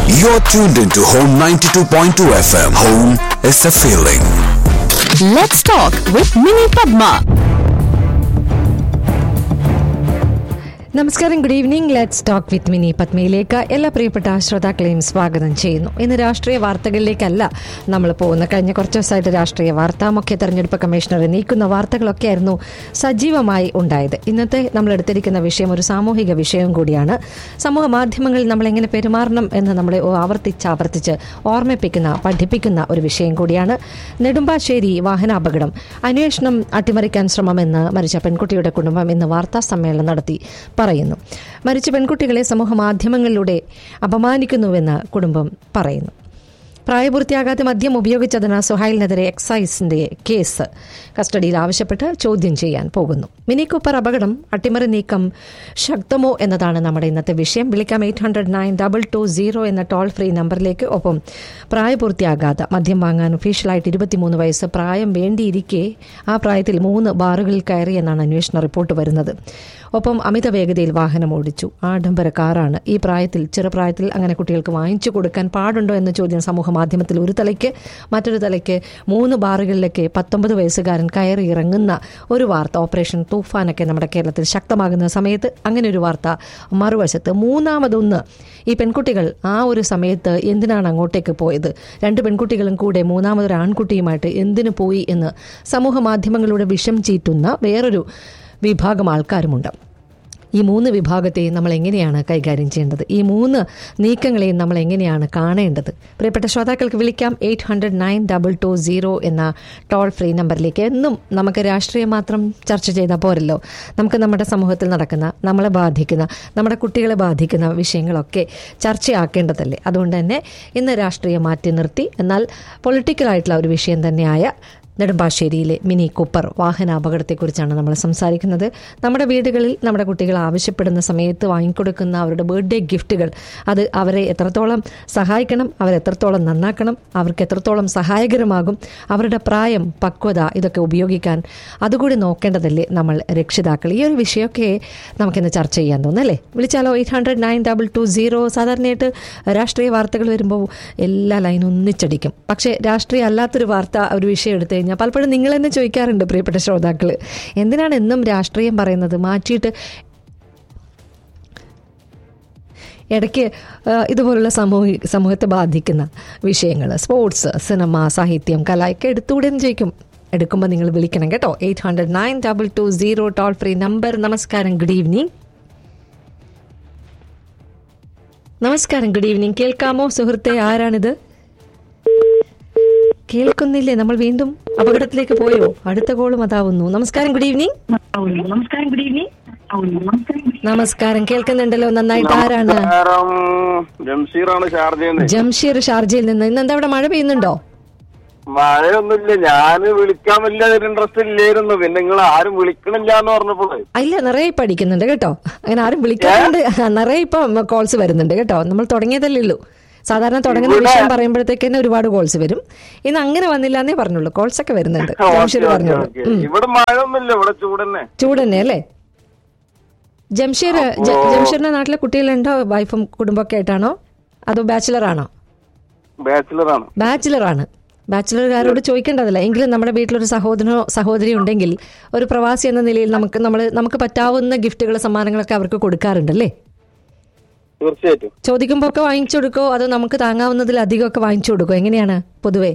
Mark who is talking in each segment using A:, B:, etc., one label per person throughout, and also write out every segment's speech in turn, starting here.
A: You're tuned into Home 92.2 FM. Home is a feeling.
B: Let's talk with Mini Padma.
C: നമസ്കാരം good evening let's talk with Mini പത്മയിലേക്ക് എല്ലാ പ്രിയപ്പെട്ട ശ്രോതാക്കളെയും സ്വാഗതം ചെയ്യുന്നു ഇന്ന് രാഷ്ട്രീയ വാർത്തകളിലേക്കല്ല നമ്മൾ പോകുന്ന കഴിഞ്ഞ കുറച്ച് ദിവസമായിട്ട് രാഷ്ട്രീയ വാർത്ത മുഖ്യ തെരഞ്ഞെടുപ്പ് കമ്മീഷണറെ നീക്കുന്ന വാർത്തകളൊക്കെ ആയിരുന്നു സജീവമായി ഉണ്ടായത് ഇന്നത്തെ നമ്മൾ എടുത്തിരിക്കുന്ന വിഷയം ഒരു സാമൂഹിക വിഷയവും കൂടിയാണ് സമൂഹ മാധ്യമങ്ങളിൽ നമ്മൾ എങ്ങനെ പെരുമാറണം എന്ന് നമ്മളെ ആവർത്തിച്ച് ആവർത്തിച്ച് ഓർമ്മിപ്പിക്കുന്ന പഠിപ്പിക്കുന്ന ഒരു വിഷയം കൂടിയാണ് നെടുമ്പാശ്ശേരി വാഹനാപകടം അന്വേഷണം അട്ടിമറിക്കാൻ ശ്രമമെന്ന് മരിച്ച പെൺകുട്ടിയുടെ കുടുംബം ഇന്ന് വാർത്താ സമ്മേളനം നടത്തി പറയുന്നു മരിച്ച പെൺകുട്ടികളെ സമൂഹ മാധ്യമങ്ങളിലൂടെ അപമാനിക്കുന്നുവെന്ന് കുടുംബം പറയുന്നു പ്രായപൂർത്തിയാകാതെ മദ്യം ഉപയോഗിച്ചതിന് സുഹൈലിനെതിരെ എക്സൈസിന്റെ കേസ് കസ്റ്റഡിയിൽ ആവശ്യപ്പെട്ട് ചോദ്യം ചെയ്യാൻ പോകുന്നു മിനി കൂപ്പർ അപകടം അട്ടിമറി നീക്കം ശക്തമോ എന്നതാണ് നമ്മുടെ ഇന്നത്തെ വിഷയം വിളിക്കാം eight hundred nine double two zero എന്ന ടോൾ ഫ്രീ നമ്പറിലേക്ക് ഒപ്പം പ്രായപൂർത്തിയാകാതെ മദ്യം വാങ്ങാൻ ഒഫീഷ്യലായിട്ട് ഇരുപത്തിമൂന്ന് വയസ്സ് പ്രായം വേണ്ടിയിരിക്കെ ആ പ്രായത്തിൽ മൂന്ന് ബാറുകളിൽ കയറിയെന്നാണ് അന്വേഷണ റിപ്പോർട്ട് വരുന്നത് ഒപ്പം അമിത വേഗതയിൽ വാഹനം ഓടിച്ചു ആഡംബര കാറാണ് ഈ പ്രായത്തിൽ ചെറുപ്രായത്തിൽ അങ്ങനെ കുട്ടികൾക്ക് വാങ്ങിച്ചു കൊടുക്കാൻ പാടുണ്ടോ എന്ന ചോദ്യം സമൂഹ മാധ്യമത്തിൽ ഒരു തലയ്ക്ക് മറ്റൊരു തലയ്ക്ക് മൂന്ന് ബാറുകളിലേക്ക് പത്തൊമ്പത് വയസ്സുകാരൻ കയറി ഇറങ്ങുന്ന ഒരു വാർത്ത ഓപ്പറേഷൻ തൂഫാനൊക്കെ നമ്മുടെ കേരളത്തിൽ ശക്തമാകുന്ന സമയത്ത് അങ്ങനെ ഒരു വാർത്ത മറുവശത്ത് മൂന്നാമതൊന്ന് ഈ പെൺകുട്ടികൾ ആ ഒരു സമയത്ത് എന്തിനാണ് അങ്ങോട്ടേക്ക് പോയത് രണ്ട് പെൺകുട്ടികളും കൂടെ മൂന്നാമതൊരു ആൺകുട്ടിയുമായിട്ട് എന്തിനു പോയി എന്ന് സമൂഹ മാധ്യമങ്ങളിലൂടെ വിഷം ചീറ്റുന്ന വേറൊരു വിഭാഗം ആൾക്കാരുമുണ്ട് ഈ മൂന്ന് വിഭാഗത്തെയും നമ്മൾ എങ്ങനെയാണ് കൈകാര്യം ചെയ്യേണ്ടത് ഈ മൂന്ന് നീക്കങ്ങളെയും നമ്മൾ എങ്ങനെയാണ് കാണേണ്ടത് പ്രിയപ്പെട്ട ശ്രോതാക്കൾക്ക് വിളിക്കാം eight hundred nine double two zero എന്ന ടോൾ ഫ്രീ നമ്പറിലേക്ക് എന്നും നമുക്ക് രാഷ്ട്രീയം മാത്രം ചർച്ച ചെയ്താൽ പോരല്ലോ നമുക്ക് നമ്മുടെ സമൂഹത്തിൽ നടക്കുന്ന നമ്മളെ ബാധിക്കുന്ന നമ്മുടെ കുട്ടികളെ ബാധിക്കുന്ന വിഷയങ്ങളൊക്കെ ചർച്ചയാക്കേണ്ടതല്ലേ അതുകൊണ്ട് തന്നെ ഇന്ന് രാഷ്ട്രീയം മാറ്റി നിർത്തി എന്നാൽ പൊളിറ്റിക്കലായിട്ടുള്ള ഒരു വിഷയം തന്നെയായ നെടുമ്പാശ്ശേരിയിലെ മിനി കൂപ്പർ വാഹന അപകടത്തെക്കുറിച്ചാണ് നമ്മൾ സംസാരിക്കുന്നത് നമ്മുടെ വീടുകളിൽ നമ്മുടെ കുട്ടികൾ ആവശ്യപ്പെടുന്ന സമയത്ത് വാങ്ങിക്കൊടുക്കുന്ന അവരുടെ ബർത്ത്ഡേ ഗിഫ്റ്റുകൾ അത് അവരെ എത്രത്തോളം സഹായിക്കണം അവരെത്രത്തോളം നന്നാക്കണം അവർക്ക് എത്രത്തോളം സഹായകരമാകും അവരുടെ പ്രായം പക്വത ഇതൊക്കെ ഉപയോഗിക്കാൻ അതുകൂടി നോക്കേണ്ടതല്ലേ നമ്മൾ രക്ഷിതാക്കൾ ഈ ഒരു വിഷയമൊക്കെ നമുക്കിന്ന് ചർച്ച ചെയ്യാൻ തോന്നല്ലേ വിളിച്ചാലോ eight hundred nine double two zero സാധാരണയായിട്ട് രാഷ്ട്രീയ വാർത്തകൾ വരുമ്പോൾ എല്ലാ ലൈനും ഒന്നിച്ചടിക്കും പക്ഷേ രാഷ്ട്രീയ അല്ലാത്തൊരു വാർത്ത ഒരു വിഷയം എടുത്തു കഴിഞ്ഞാൽ പലപ്പോഴും നിങ്ങൾ തന്നെ ചോദിക്കാറുണ്ട് പ്രിയപ്പെട്ട ശ്രോതാക്കൾ എന്തിനാണ് എന്നും രാഷ്ട്രീയം പറയുന്നത് മാറ്റിയിട്ട് ഇടയ്ക്ക് ആ, ഇതുപോലുള്ള സമൂഹ സമൂഹത്തെ ബാധിക്കുന്ന വിഷയങ്ങൾ സ്പോർട്സ് സിനിമ സാഹിത്യം കല ഒക്കെ എടുത്തുകൂടെ എന്ന് ചോദിക്കും എടുക്കുമ്പോൾ നിങ്ങൾ വിളിക്കണം കേട്ടോ eight hundred nine double two zero toll free number നമസ്കാരം ഗുഡ് ഈവനിങ് നമസ്കാരം ഗുഡ് ഈവനിങ് കേൾക്കാമോ സുഹൃത്തെ ആരാണിത് കേൾക്കുന്നില്ലേ നമ്മൾ വീണ്ടും അപകടത്തിലേക്ക് പോയോ അടുത്ത കോളും അതാവുന്നു നമസ്കാരം ഗുഡ് ഈവനിങ്
D: നമസ്കാരം ഗുഡ് ഈവനിങ്
C: നമസ്കാരം കേൾക്കുന്നുണ്ടല്ലോ നന്നായിട്ട് ആരാണ്
E: നമസ്കാരം ജംഷീറാണ് ഷാർജന്ന്
C: ജംഷീർ ഷാർജയിൽ നിന്ന് ഇന്ന് എന്താ അവിടെ മഴ പെയ്യുന്നുണ്ടോ
E: മഴയൊന്നുമില്ല ഞാന് വിളിക്കാൻ വലിയ ഇൻട്രസ്റ്റ് ഇല്ലായിരുന്നു പിന്നെ നിങ്ങൾ ആരും വിളിക്കണില്ല എന്ന് പറഞ്ഞപ്പോഴേ
C: ആ, ഇല്ല നിറയെ ഇപ്പൊ അടിക്കുന്നുണ്ട് കേട്ടോ അങ്ങനെ ആരും വിളിക്കാറുണ്ട് നിറയെ ഇപ്പൊ കോൾസ് വരുന്നുണ്ട് കേട്ടോ നമ്മൾ തുടങ്ങിയതല്ലേ ഉള്ളൂ സാധാരണ തുടങ്ങുന്ന വിഷയം പറയുമ്പോഴത്തേക്ക് തന്നെ ഒരുപാട് കോൾസ് വരും ഇന്ന് അങ്ങനെ വന്നില്ല എന്നേ പറഞ്ഞുള്ളൂ കോൾസ് ഒക്കെ വരുന്നുണ്ട് ജംഷീർ
E: ഓക്കേ, ഓക്കേ,
C: പറഞ്ഞോളൂ
E: ഓക്കേ.
C: ഉം.
E: ഇവിടെ മഴയൊന്നുമില്ല ഇവിടെ ചൂടന്നെ
C: ചൂട് തന്നെ അല്ലേ ജംഷീർ ജ- ജംഷീറിന്റെ നാട്ടിലെ കുട്ടികളുണ്ടോ വൈഫും കുടുംബമൊക്കെ ആയിട്ടാണോ അതോ ബാച്ചിലർ ആണോ
E: ബാച്ചിലറാണ്
C: ബാച്ചിലർ ആണ് ബാച്ചിലർകാരോട് ചോദിക്കേണ്ടതല്ല എങ്കിലും നമ്മുടെ വീട്ടിലൊരു സഹോദരനോ സഹോദരി ഉണ്ടെങ്കിൽ ഒരു പ്രവാസി എന്ന നിലയിൽ നമുക്ക് നമ്മൾ നമുക്ക് പറ്റാവുന്ന ഗിഫ്റ്റുകൾ സമ്മാനങ്ങളൊക്കെ അവർക്ക് കൊടുക്കാറുണ്ടല്ലേ
E: തീർച്ചയായിട്ടും
C: ചോദിക്കുമ്പോൾ ഒക്കെ വാങ്ങിച്ചു കൊടുക്കോ അതോ നമുക്ക് താങ്ങാവുന്നതിലധികമൊക്കെ വാങ്ങിച്ചു കൊടുക്കോ എങ്ങനെയാണ് പൊതുവേ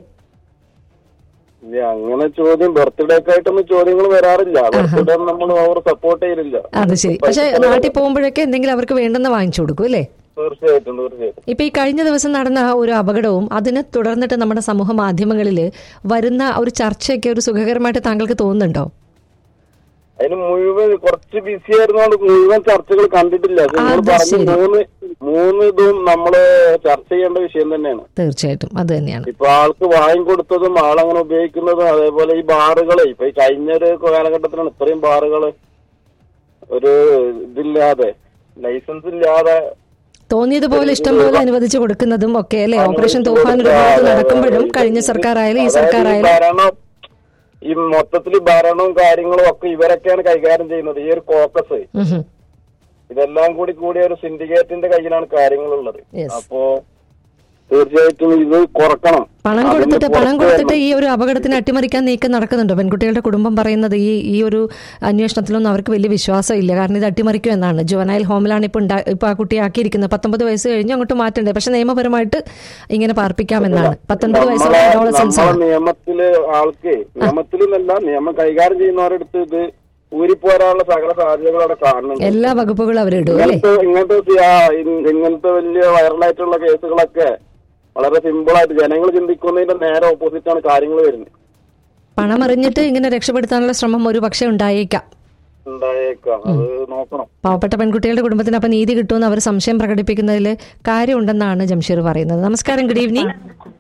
E: ഇല്ല അങ്ങനെ ചോദ്യം ബർത്ത്ഡേ ഒക്കെ ആയിട്ടൊന്നും ചോദ്യങ്ങൾ വരാറില്ല ബർത്ത്ഡേ നമ്മൾ ഓവർ സപ്പോർട്ട് ചെയ്തില്ല
C: അത് ശരി പക്ഷെ നാട്ടിൽ പോകുമ്പോഴൊക്കെ എന്തെങ്കിലും അവർക്ക് വേണ്ടെന്ന് വാങ്ങിച്ചു കൊടുക്കും അല്ലേ
E: തീർച്ചയായിട്ടും തീർച്ചയായിട്ടും
C: ഇപ്പൊ ഈ കഴിഞ്ഞ ദിവസം നടന്ന ഒരു അപകടവും അതിനെ തുടർന്നിട്ട് നമ്മുടെ സമൂഹ മാധ്യമങ്ങളിൽ വരുന്ന ഒരു ചർച്ചയൊക്കെ ഒരു സുഖകരമായിട്ട് താങ്കൾക്ക് തോന്നുന്നുണ്ടോ
E: അതിന് മുഴുവൻ കുറച്ച് ബിസി ആയിരുന്നോണ്ട് മുഴുവൻ ചർച്ചകൾ കണ്ടിട്ടില്ല പക്ഷെ നിങ്ങൾ
C: അത്
E: പറഞ്ഞ
C: ശരി.
E: മൂന്ന് മൂന്ന് ഇതും നമ്മള് ചർച്ച ചെയ്യേണ്ട വിഷയം തന്നെയാണ്
C: തീർച്ചയായിട്ടും അത് തന്നെയാണ്
E: ഇപ്പൊ ആൾക്ക് വാങ്ങിക്കൊടുത്തതും ആളങ്ങനെ ഉപയോഗിക്കുന്നതും അതേപോലെ ഈ ബാറുകളെ ഇപ്പൊ ഈ കഴിഞ്ഞ ഒരു കാലഘട്ടത്തിലാണ് ഇത്രയും ബാറുകള് ഒരു ഇതില്ലാതെ ലൈസൻസ് ഇല്ലാതെ
C: തോന്നിയതുപോലെ ഇഷ്ടം പോലെ അനുവദിച്ചു കൊടുക്കുന്നതും ഒക്കെ അല്ലെ ഓപ്പറേഷൻ തൂഫാൻ ഒരു ഭാഗത്ത് നടക്കുമ്പോഴും കഴിഞ്ഞ സർക്കാർ ആയാലും ഈ സർക്കാർ
E: അതായത് ഈ
C: ആയാലും
E: ഭരണം ഈ മൊത്തത്തിൽ ഭരണവും കാര്യങ്ങളും ഒക്കെ ഇവരൊക്കെയാണ് കൈകാര്യം ചെയ്യുന്നത് ഈ ഒരു കോക്കസ്
C: ഉം ഹും.
E: ഇതെല്ലാം കൂടി കൂടിയ ഒരു സിൻഡിക്കേറ്റിന്റെ കയ്യിലാണ് കാര്യങ്ങളുള്ളത്
C: Yes.
E: അപ്പോ തീർച്ചയായിട്ടും ഇത് കുറക്കണം
C: പണം
E: അതിന്
C: കൊടുത്തിട്ട് പണം
E: പുറത്ത്
C: കൊടുത്തിട്ട്
E: വരണം.
C: ഈ ഒരു അപകടത്തിന് അട്ടിമറിക്കാൻ നീക്കം നടക്കുന്നുണ്ടോ പെൺകുട്ടികളുടെ കുടുംബം പറയുന്നത് ഈ ഈ ഒരു അന്വേഷണത്തിലൊന്നും അവർക്ക് വലിയ വിശ്വാസം ഇല്ല കാരണം ഇത് അട്ടിമറിക്കും എന്നാണ് ജുവനൈൽ ഹോമിലാണ് ഇപ്പോൾ ഉണ്ടാ ഇപ്പോൾ ആ കുട്ടിയെ ആക്കിയിരിക്കുന്നത് പത്തൊമ്പത് വയസ്സ് കഴിഞ്ഞ് അങ്ങോട്ട് മാറ്റണ്ടേ പക്ഷെ നിയമപരമായിട്ട് ഇങ്ങനെ പാർപ്പിക്കാമെന്നാണ് പത്തൊൻപത് വയസ്സുള്ള
E: നമ്മളെ
C: അഡോളസൻസ്
E: നമ്മളെ
C: ആണ്
E: നിയമത്തില് ആൾക്ക് നിയമത്തിലെന്നല്ല നിയമം കൈകാര്യം ചെയ്യുന്നവരെടുത്ത് ഇത് ഊരിപ്പോരാനുള്ള സകല സാധ്യതകൾ അവിടെ കാണുന്നുണ്ട്
C: എല്ലാ വകുപ്പുകളും അവരിടും അല്ലേ
E: ഇങ്ങനത്തെ ഇങ്ങനത്തെ സി- ആ, ഇ- ഇങ്ങനത്തെ വലിയ വൈറലായിട്ടുള്ള കേസുകളൊക്കെ വളരെ സിമ്പിൾ ആയിട്ട് ജനങ്ങൾ ചിന്തിക്കുന്നതിന്റെ നേരെ ഓപ്പോസിറ്റ് ആണ് കാര്യങ്ങൾ വരുന്നത്
C: പണം അറിഞ്ഞിട്ട് ഇങ്ങനെ രക്ഷപ്പെടുത്താനുള്ള ശ്രമം ഒരു പക്ഷേ ഉണ്ടായേക്കാം
E: ഉണ്ടായേക്കാം അത് നോക്കണം
C: പാവപ്പെട്ട പെൺകുട്ടികളുടെ കുടുംബത്തിന് അപ്പം നീതി കിട്ടുമെന്ന് അവർ സംശയം പ്രകടിപ്പിക്കുന്നതിൽ കാര്യമുണ്ടെന്നാണ് ജംഷീർ പറയുന്നത് നമസ്കാരം ഗുഡ് ഈവനിങ്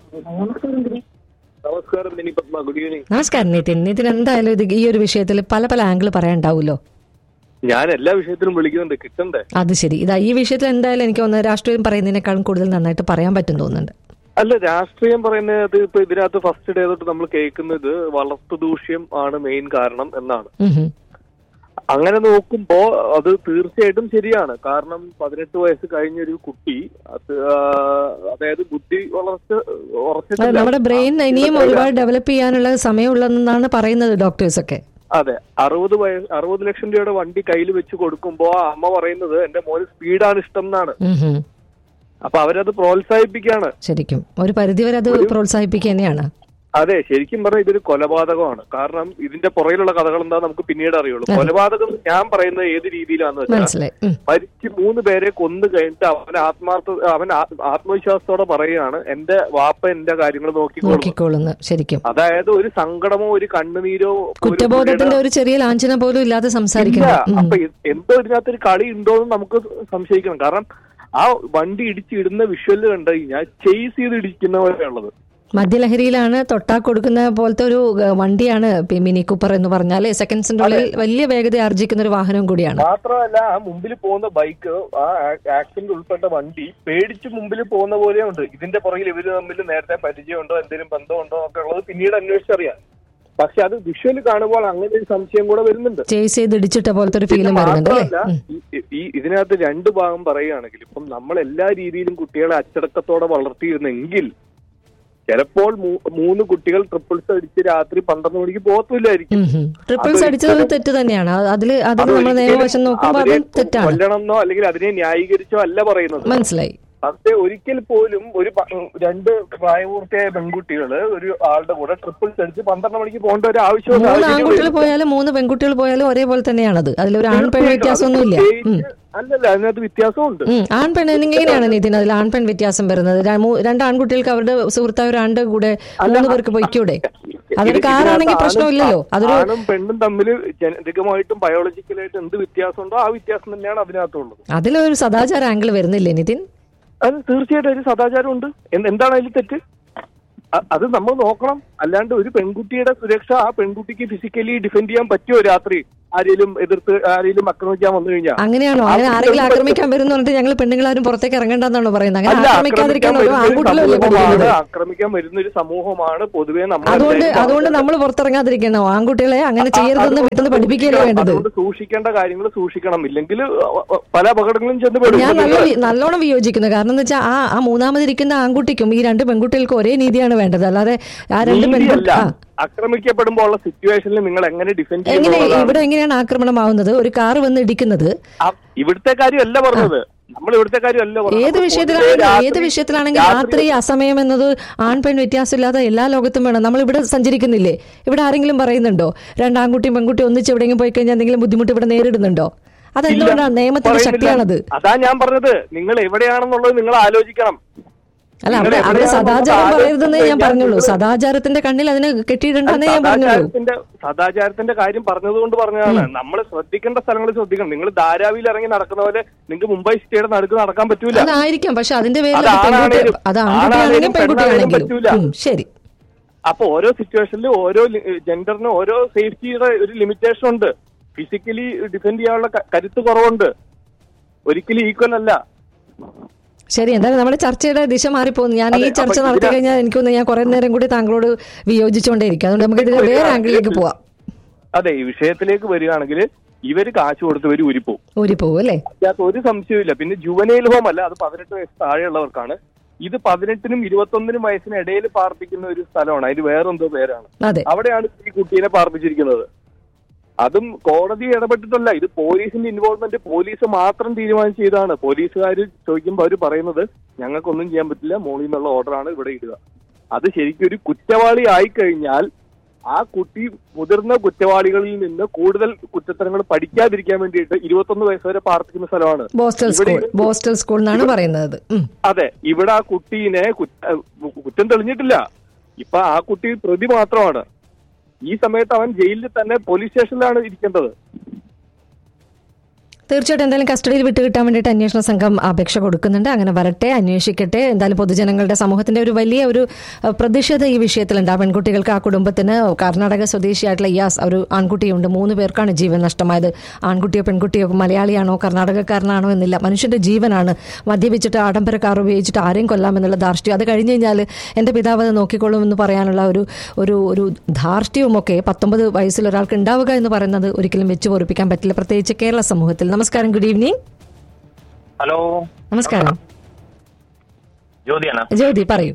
E: നമസ്കാരം മിനി പത്മ ഗുഡ് ഈവനിങ്
C: നമസ്കാരം നിതിൻ നിതിൻ എന്തായാലും ഇത് ഈ ഒരു വിഷയത്തിൽ പല പല ആംഗിൾ പറയാനുണ്ടാവുമല്ലോ
E: ഞാൻ എല്ലാ വിഷയത്തിലും വിളിക്കുന്നുണ്ട് കിട്ടണ്ടേ
C: അത് ശരി ഇതാ ഈ വിഷയത്തിൽ എന്തായാലും എനിക്ക് ഒന്ന് രാഷ്ട്രീയം പറയുന്നതിനേക്കാളും കൂടുതൽ നന്നായിട്ട് പറയാൻ പറ്റും തോന്നുന്നുണ്ട്
F: അല്ല രാഷ്ട്രീയം പറയുന്നത് ഇപ്പൊ ഇതിനകത്ത് ഫസ്റ്റ് ഡേ തൊട്ട് നമ്മൾ കേൾക്കുന്നത് വളർത്തു ദൂഷ്യം ആണ് മെയിൻ കാരണം എന്നാണ്
C: ഉം ഹും.
F: അങ്ങനെ നോക്കുമ്പോ അത് തീർച്ചയായിട്ടും ശരിയാണ് കാരണം പതിനെട്ട് വയസ്സ് കഴിഞ്ഞൊരു കുട്ടി അത് ആ, അതായത് ബുദ്ധി വളർച്ച
C: അത്
F: ഉറച്ചിട്ടില്ല
C: നമ്മുടെ ബ്രെയിൻ ഇനിയും ഒരുപാട് ഡെവലപ്പ് ചെയ്യാനുള്ള സമയമുള്ളതെന്നാണ് പറയുന്നത് ഡോക്ടേഴ്സ് ഒക്കെ
F: അതെ അറുപത് വയസ്സ് അറുപത് ലക്ഷം രൂപയുടെ വണ്ടി കയ്യിൽ വെച്ച് കൊടുക്കുമ്പോ ആ അമ്മ പറയുന്നത് എന്റെ മോന് സ്പീഡാണ് ഇഷ്ടം എന്നാണ്
C: ഉം ഹും.
F: അപ്പൊ അവരത് പ്രോത്സാഹിപ്പിക്കാണ്
C: ശരിക്കും ഒരു പരിധിവരെ അത് പ്രോത്സാഹിപ്പിക്കുക തന്നെയാണ്
F: അതെ ശരിക്കും പറഞ്ഞാൽ ഇതൊരു കൊലപാതകമാണ് കാരണം ഇതിന്റെ പുറകിലുള്ള കഥകൾ എന്താ നമുക്ക് പിന്നീട് അറിയുള്ളൂ കൊലപാതകം ഞാൻ പറയുന്നത് ഏത് രീതിയിലാന്ന് വെച്ചാൽ
C: മനസ്സിലായി ഉം.
F: മരിച്ച് മൂന്ന് പേരെ കൊന്നു കഴിഞ്ഞിട്ട് അവൻ ആത്മാർത്ഥ അവൻ ആ- ആത്മവിശ്വാസത്തോടെ പറയുകയാണ് എന്റെ വാപ്പ എന്റെ കാര്യങ്ങൾ നോക്കിക്കോളും
C: നോക്കിക്കോളുന്നു ശരിക്കും
F: അതായത് ഒരു സങ്കടമോ ഒരു കണ്ണുനീരോ ഒരു
C: കുറ്റബോധത്തിന്റെ
F: പുള്ളിയുടെ-
C: ഒരു ചെറിയ ലാഞ്ചന പോലും ഇല്ലാതെ
F: ഇല്ല
C: സംസാരിക്കണം ഉം.
F: അപ്പൊ ഇത് എന്തോ ഇതിനകത്തൊരു കളി ഉണ്ടോ എന്ന് നമുക്ക് സംശയിക്കണം കാരണം ആ വണ്ടി ഇടിച്ചിടുന്ന വിഷ്വല് കണ്ടു കഴിഞ്ഞാൽ ചേസ് ചെയ്ത് ഇടിക്കുന്ന പോലെയുള്ളത്
C: മദ്യലഹരിയിലാണ് തൊട്ടാ കൊടുക്കുന്ന പോലത്തെ ഒരു ഏഹ്, വണ്ടിയാണ് പി- മിനി കൂപ്പർ എന്ന് പറഞ്ഞാൽ സെക്കൻഡ്സിന്റെ ഉള്ളിൽ വലിയ വേഗത ആർജിക്കുന്ന ഒരു വാഹനം കൂടിയാണ്
F: മാത്രമല്ല ആ മുമ്പിൽ പോകുന്ന ബൈക്ക് ആ ആക്സിഡന്റ് ഉൾപ്പെട്ട വണ്ടി പേടിച്ച് മുമ്പിൽ പോകുന്ന പോലെയുണ്ട് ഇതിന്റെ പുറകിൽ ഇവര് തമ്മിൽ നേരത്തെ പരിചയമുണ്ടോ എന്തെങ്കിലും ബന്ധമുണ്ടോ ഒക്കെ ഉള്ളത് പിന്നീട് അന്വേഷിച്ചറിയാം പക്ഷെ അത് വിഷ്വൽ കാണുമ്പോൾ അങ്ങനെ ഒരു സംശയം കൂടെ വരുന്നുണ്ട്
C: ചേസ് ചെയ്ത് ഇടിച്ചിട്ട പോലത്തെ ഒരു ഫീലും വരുന്നുണ്ട് അല്ലേ
F: മാത്രമല്ല, ഈ- ഈ ഇതിനകത്ത് രണ്ട് ഭാഗം പറയുകയാണെങ്കിൽ ഇപ്പം നമ്മൾ എല്ലാ രീതിയിലും കുട്ടികളെ അച്ചടക്കത്തോടെ വളർത്തിയിരുന്നെങ്കിൽ ചിലപ്പോൾ മൂ- മൂന്ന് കുട്ടികൾ ട്രിപ്പിൾസ് അടിച്ച് രാത്രി പന്ത്രണ്ട് മണിക്ക് പോകത്തില്ലായിരിക്കും
C: ട്രിപ്പിൾസ് അടിച്ചത് ഒരു തെറ്റ് തന്നെയാണ് അത് അതില് അതിന് നമ്മൾ നിയമവശം നോക്കുമ്പോൾ
F: അവരെ
C: അതും തെറ്റാണ്
F: കൊല്ലണമെന്നോ അല്ലെങ്കിൽ അതിനെ ന്യായീകരിച്ചോ അല്ല പറയുന്നത്
C: മനസ്സിലായി
F: പക്ഷെ ഒരിക്കൽ പോലും ഒരു പ- രണ്ട് പ്രായപൂർത്തിയായ പെൺകുട്ടികള് ഒരു ആളുടെ കൂടെ ട്രിപ്പിൾസ് അടിച്ച് പന്ത്രണ്ട് മണിക്ക് പോകേണ്ട ഒരു ആവശ്യം
C: മൂന്ന് ആൺകുട്ടികൾ പോയാലും മൂന്ന് പെൺകുട്ടികൾ പോയാലും ഒരേപോലെ തന്നെയാണത് അതിലൊരു ആൺ പെൺ വ്യത്യാസമൊന്നുമില്ല ഉം.
F: അല്ലല്ല അതിനകത്ത് വ്യത്യാസമുണ്ട്
C: ഉം. ആൺ പെൺ എങ്ങനെയാണ് നിതിൻ അതിൽ ആൺ പെൺ വ്യത്യാസം വരുന്നത് ര- മൂ- രണ്ട് ആൺകുട്ടികൾക്ക് അവരുടെ സുഹൃത്തായ ഒരു ആണിന്റെ കൂടെ മൂന്ന് പേർക്ക് പൊയ്ക്കൂടെ അതൊരു
F: ഇത്
C: കാറാണെങ്കിൽ
F: ഇതിനകത്ത്
C: പ്രശ്നമില്ലല്ലോ
F: ആണും-
C: അതൊരു
F: ആണും പെണ്ണും തമ്മിൽ ജനറ്റികമായിട്ടും ബയോളജിക്കലായിട്ടും എന്ത് വ്യത്യാസമുണ്ടോ ആ വ്യത്യാസം തന്നെയാണ് അതിനകത്തുള്ളത്
C: അതിലൊരു സദാചാര ആംഗിൾ വരുന്നില്ലേ നിതിൻ
F: അത് തീർച്ചയായിട്ടും ഒരു സദാചാരമുണ്ട് എന്ത് എന്താണ് അതിൽ തെറ്റ് അ- അത് നമ്മൾ നോക്കണം അല്ലാണ്ട് ഒരു പെൺകുട്ടിയുടെ സുരക്ഷ ആ പെൺകുട്ടിക്ക് ഫിസിക്കലി ഡിഫെൻഡ് ചെയ്യാൻ പറ്റുമോ രാത്രി ആരെങ്കിലും എതിർത്ത് ആരെങ്കിലും ആക്രമിക്കാൻ വന്നു കഴിഞ്ഞാൽ
C: അങ്ങനെയാണോ അങ്ങനെ ആരെങ്കിലും ആക്രമിക്കാൻ വരും പറഞ്ഞിട്ട് ഞങ്ങൾ പെണ്ണുങ്ങളാരും പുറത്തേക്ക് ഇറങ്ങണ്ടെന്നാണോ പറയുന്നത് അങ്ങനെ
F: അല്ല,
C: ആക്രമിക്കാതിരിക്കാൻ ഓരോ
F: ആക്രമിക്കാൻ
C: ആൺകുട്ടികളല്ലേ
F: വരുന്ന ഒരു
C: പഠിക്കുന്നത്
F: സമൂഹമാണ്, ആക്രമിക്കാൻ വരുന്ന ഒരു സമൂഹമാണ് പൊതുവേ നമ്മൾ
C: അതുകൊണ്ട് അതുകൊണ്ട് നമ്മൾ പുറത്തിറങ്ങാതിരിക്കണോ ആൺകുട്ടികളെ അങ്ങനെ ചെയ്യരുതെന്ന് വീട്ടിൽ നിന്ന് പഠിപ്പിക്കുകയല്ലേ വേണ്ടത്
F: അതുകൊണ്ട് സൂക്ഷിക്കേണ്ട കാര്യങ്ങൾ സൂക്ഷിക്കണം ഇല്ലെങ്കിൽ പല അപകടങ്ങളും ചെന്ന് പെടും
C: ഞാൻ
F: ഇപ്പൊ
C: നല്ല
F: നിങ്ങൾ-
C: വി- നല്ലോണം വിയോജിക്കുന്നു കാരണം എന്ന് വെച്ചാൽ ആ ആ മൂന്നാമതിരിക്കുന്ന ആൺകുട്ടിക്കും ഈ രണ്ട് പെൺകുട്ടികൾക്കും ഒരേ നീതിയാണ് വേണ്ടത് അല്ലാതെ ആ രണ്ട് പെൺകുട്ടി
F: നീതിയല്ല
C: ആ
F: ആക്രമിക്കപ്പെടുമ്പോൾ ഉള്ള സിറ്റുവേഷനിൽ നിങ്ങൾ എങ്ങനെ ഡിഫെൻഡ്
C: എങ്ങനെ
F: ചെയ്യുന്നതാണ്
C: ഇവിടെ എങ്ങനെയാണ് ആക്രമണമാവുന്നത് ഒരു കാർ വന്ന് ഇടിക്കുന്നത്
F: ഇവിടുത്തെ കാര്യമല്ല പറഞ്ഞത് നമ്മൾ ഇവിടുത്തെ കാര്യമല്ല പറഞ്ഞത്
C: ഏത്
F: പൊതുവേ
C: വിഷയത്തിലാണെങ്കിലും
F: രാത്രി-
C: ഏത് വിഷയത്തിലാണെങ്കിലും രാത്രി അസമയം എന്നത് ആൺ പെൺ വ്യത്യാസമില്ലാതെ എല്ലാ ലോകത്തും വേണം നമ്മൾ ഇവിടെ സഞ്ചരിക്കുന്നില്ലേ ഇവിടെ ആരെങ്കിലും പറയുന്നുണ്ടോ രണ്ട് ആൺകുട്ടിയും പെൺകുട്ടിയും ഒന്നിച്ച് എവിടെയെങ്കിലും പോയി കഴിഞ്ഞാൽ എന്തെങ്കിലും ബുദ്ധിമുട്ട് ഇവിടെ നേരിടുന്നുണ്ടോ അതെന്തുകൊണ്ടാണ് നിയമത്തിന്റെ
F: പറയുന്നില്ല.
C: ശക്തിയാണത്
F: അതാ ഞാൻ പറഞ്ഞത് നിങ്ങൾ എവിടെയാണെന്നുള്ളത് നിങ്ങൾ ആലോചിക്കണം
C: അല്ല അവിടെ
F: നിങ്ങൾ
C: അവിടെ
F: എവിടെയാണെന്ന്
C: സദാചാരം
F: ആലോചിച്ച്
C: പറയരുതെന്നേ ഞാൻ
F: കഴിഞ്ഞാൽ
C: പറഞ്ഞുള്ളൂ
F: നിങ്ങൾ-
C: സദാചാരത്തിന്റെ കണ്ണിൽ അതിന് കെട്ടിയിടണ്ടെന്നേ ഞാൻ പറഞ്ഞുള്ളൂ
F: സദാചാരത്തിന്റെ സദാചാരത്തിന്റെ കാര്യം പറഞ്ഞതുകൊണ്ട് പറഞ്ഞതാണ് നമ്മൾ ശ്രദ്ധിക്കേണ്ട സ്ഥലങ്ങൾ ശ്രദ്ധിക്കണം നിങ്ങൾ ധാരാവിയിൽ ഇറങ്ങി നടക്കുന്ന പോലെ നിങ്ങൾക്ക് മുംബൈ സിറ്റിയുടെ നടുക്ക് നടക്കാൻ പറ്റൂല
C: അതായിരിക്കാം പക്ഷെ അതിന്റെ പേരിൽ
F: അത്
C: അത് പെൺകുട്ടി
F: ആണാണേലും-
C: അത് ആൺകുട്ടിയാണെങ്കിലും
F: ആണാണേലും
C: പെൺകുട്ടിയാണെങ്കിലും
F: പെണ്ണാണേലും
C: ഉം, ശരി
F: അപ്പൊ ഓരോ സിറ്റുവേഷനിലും ഓരോ ജെൻഡറിനും ഓരോ സേഫ്റ്റിയുടെ ഒരു ലിമിറ്റേഷൻ ഉണ്ട് ഫിസിക്കലി ഡിഫെൻഡ് ചെയ്യാനുള്ള ക- കരുത്ത് കുറവുണ്ട് ഒരിക്കലും ഈക്വൽ അല്ല
C: ശരി എന്തായാലും നമ്മുടെ ചർച്ചയുടെ ദിശ മാറിപ്പോകുന്നു ഞാൻ ഈ
F: അതെ,
C: ചർച്ച
F: അപ്പൊ
C: നടത്തി
F: ഇതിന-
C: കഴിഞ്ഞാൽ എനിക്കൊന്ന് ഞാൻ കുറെ നേരം കൂടി താങ്കളോട് വിയോജിച്ചുകൊണ്ടേയിരിക്കും അതുകൊണ്ട് നമുക്ക് ഇതിന്റെ വേറെ ആംഗിളിലേക്ക് പോവാം
F: അതെ ഈ വിഷയത്തിലേക്ക് വരികയാണെങ്കിൽ ഇവര് കാശ് കൊടുത്ത് ഇവര് ഉരിപ്പോവും
C: ഊരി പോവും അല്ലേ
F: അതിനകത്ത് ഒരു സംശയമില്ല പിന്നെ ജുവനൈൽ ഹോം അല്ല അത് പതിനെട്ട് വയസ്സ് താഴെയുള്ളവർക്കാണ് ഇത് പതിനെട്ടിനും ഇരുപത്തൊന്നിനും വയസ്സിന് ഇടയിൽ പാർപ്പിക്കുന്ന ഒരു സ്ഥലമാണ് അതിന് വേറെന്തോ പേരാണ്
C: അതെ
F: അവിടെയാണ് ഈ കുട്ടീനെ പാർപ്പിച്ചിരിക്കുന്നത് അതും കോടതി ഇടപെട്ടിട്ടല്ല ഇത് പോലീസിന്റെ ഇൻവോൾവ്മെന്റ് പോലീസ് മാത്രം തീരുമാനിച്ച ഇതാണ് പോലീസുകാർ ചോദിക്കുമ്പോൾ അവർ പറയുന്നത് ഞങ്ങൾക്കൊന്നും ചെയ്യാൻ പറ്റില്ല മോളിൽ നിന്നുള്ള ഓർഡറാണ് ഇവിടെ ഇടുക അത് ശരിക്കും ഒരു കുറ്റവാളി ആയിക്കഴിഞ്ഞാൽ ആ കുട്ടി മുതിർന്ന കുറ്റവാളികളിൽ നിന്ന് കൂടുതൽ കുറ്റത്തരങ്ങൾ പഠിക്കാതിരിക്കാൻ വേണ്ടിയിട്ട് ഇരുപത്തൊന്ന് വയസ്സ് വരെ പാർപ്പിക്കുന്ന സ്ഥലമാണ്
C: ബോസ്റ്റൽ
F: ഇവിടെ
C: സ്കൂൾ ബോസ്റ്റൽ സ്കൂൾ എന്നാണ് പറയുന്നത് ഉം.
F: അതെ ഇവിടെ ആ കുട്ടീനെ കുറ്റ- കുറ്റം തെളിഞ്ഞിട്ടില്ല ഇപ്പൊ ആ കുട്ടി പ്രതി മാത്രമാണ് ഈ സമയത്ത് അവൻ ജയിലിൽ തന്നെ പോലീസ് സ്റ്റേഷനിലാണ് ഇരിക്കേണ്ടത്
C: തീർച്ചയായിട്ടും എന്തായാലും കസ്റ്റഡിയിൽ വിട്ട് കിട്ടാൻ വേണ്ടിയിട്ട് അന്വേഷണ സംഘം അപേക്ഷ കൊടുക്കുന്നുണ്ട് അങ്ങനെ വരട്ടെ അന്വേഷിക്കട്ടെ എന്തായാലും പൊതുജനങ്ങളുടെ സമൂഹത്തിന്റെ ഒരു വലിയ ഒരു അഹ്, പ്രതിഷേധം ഈ വിഷയത്തിലുണ്ട് ആ പെൺകുട്ടികൾക്ക് ആ കുടുംബത്തിന് കർണാടക സ്വദേശിയായിട്ടുള്ള ഇയാസ് ഒരു ആൺകുട്ടിയുണ്ട് മൂന്ന് പേർക്കാണ് ജീവൻ നഷ്ടമായത് ആൺകുട്ടിയോ പെൺകുട്ടിയോ മലയാളിയാണോ കർണാടകക്കാരനാണോ എന്നില്ല മനുഷ്യന്റെ ജീവനാണ് മദ്യപിച്ചിട്ട് ആഡംബര കാർ ഉപയോഗിച്ചിട്ട് ആരെയും കൊല്ലാമെന്നുള്ള ധാർഷ്ട്യം അത് കഴിഞ്ഞ് കഴിഞ്ഞാൽ എന്റെ പിതാവ് അത് നോക്കിക്കൊള്ളും എന്ന് പറയാനുള്ള ഒരു ഒരു ഒരു ധാർഷ്ട്യവുമൊക്കെ പത്തൊമ്പത് വയസ്സിൽ ഒരാൾക്ക് ഉണ്ടാവുക എന്ന് പറയുന്നത് ഒരിക്കലും വെച്ച് പൊറിപ്പിക്കാൻ പറ്റില്ല പ്രത്യേകിച്ച് കേരള സമൂഹത്തിൽ നമസ്കാരം ഗുഡ് ഈവനിങ്
G: ഹലോ
C: നമസ്കാരം
G: ജ്യോതിയാണ്
C: ജ്യോതി പറയൂ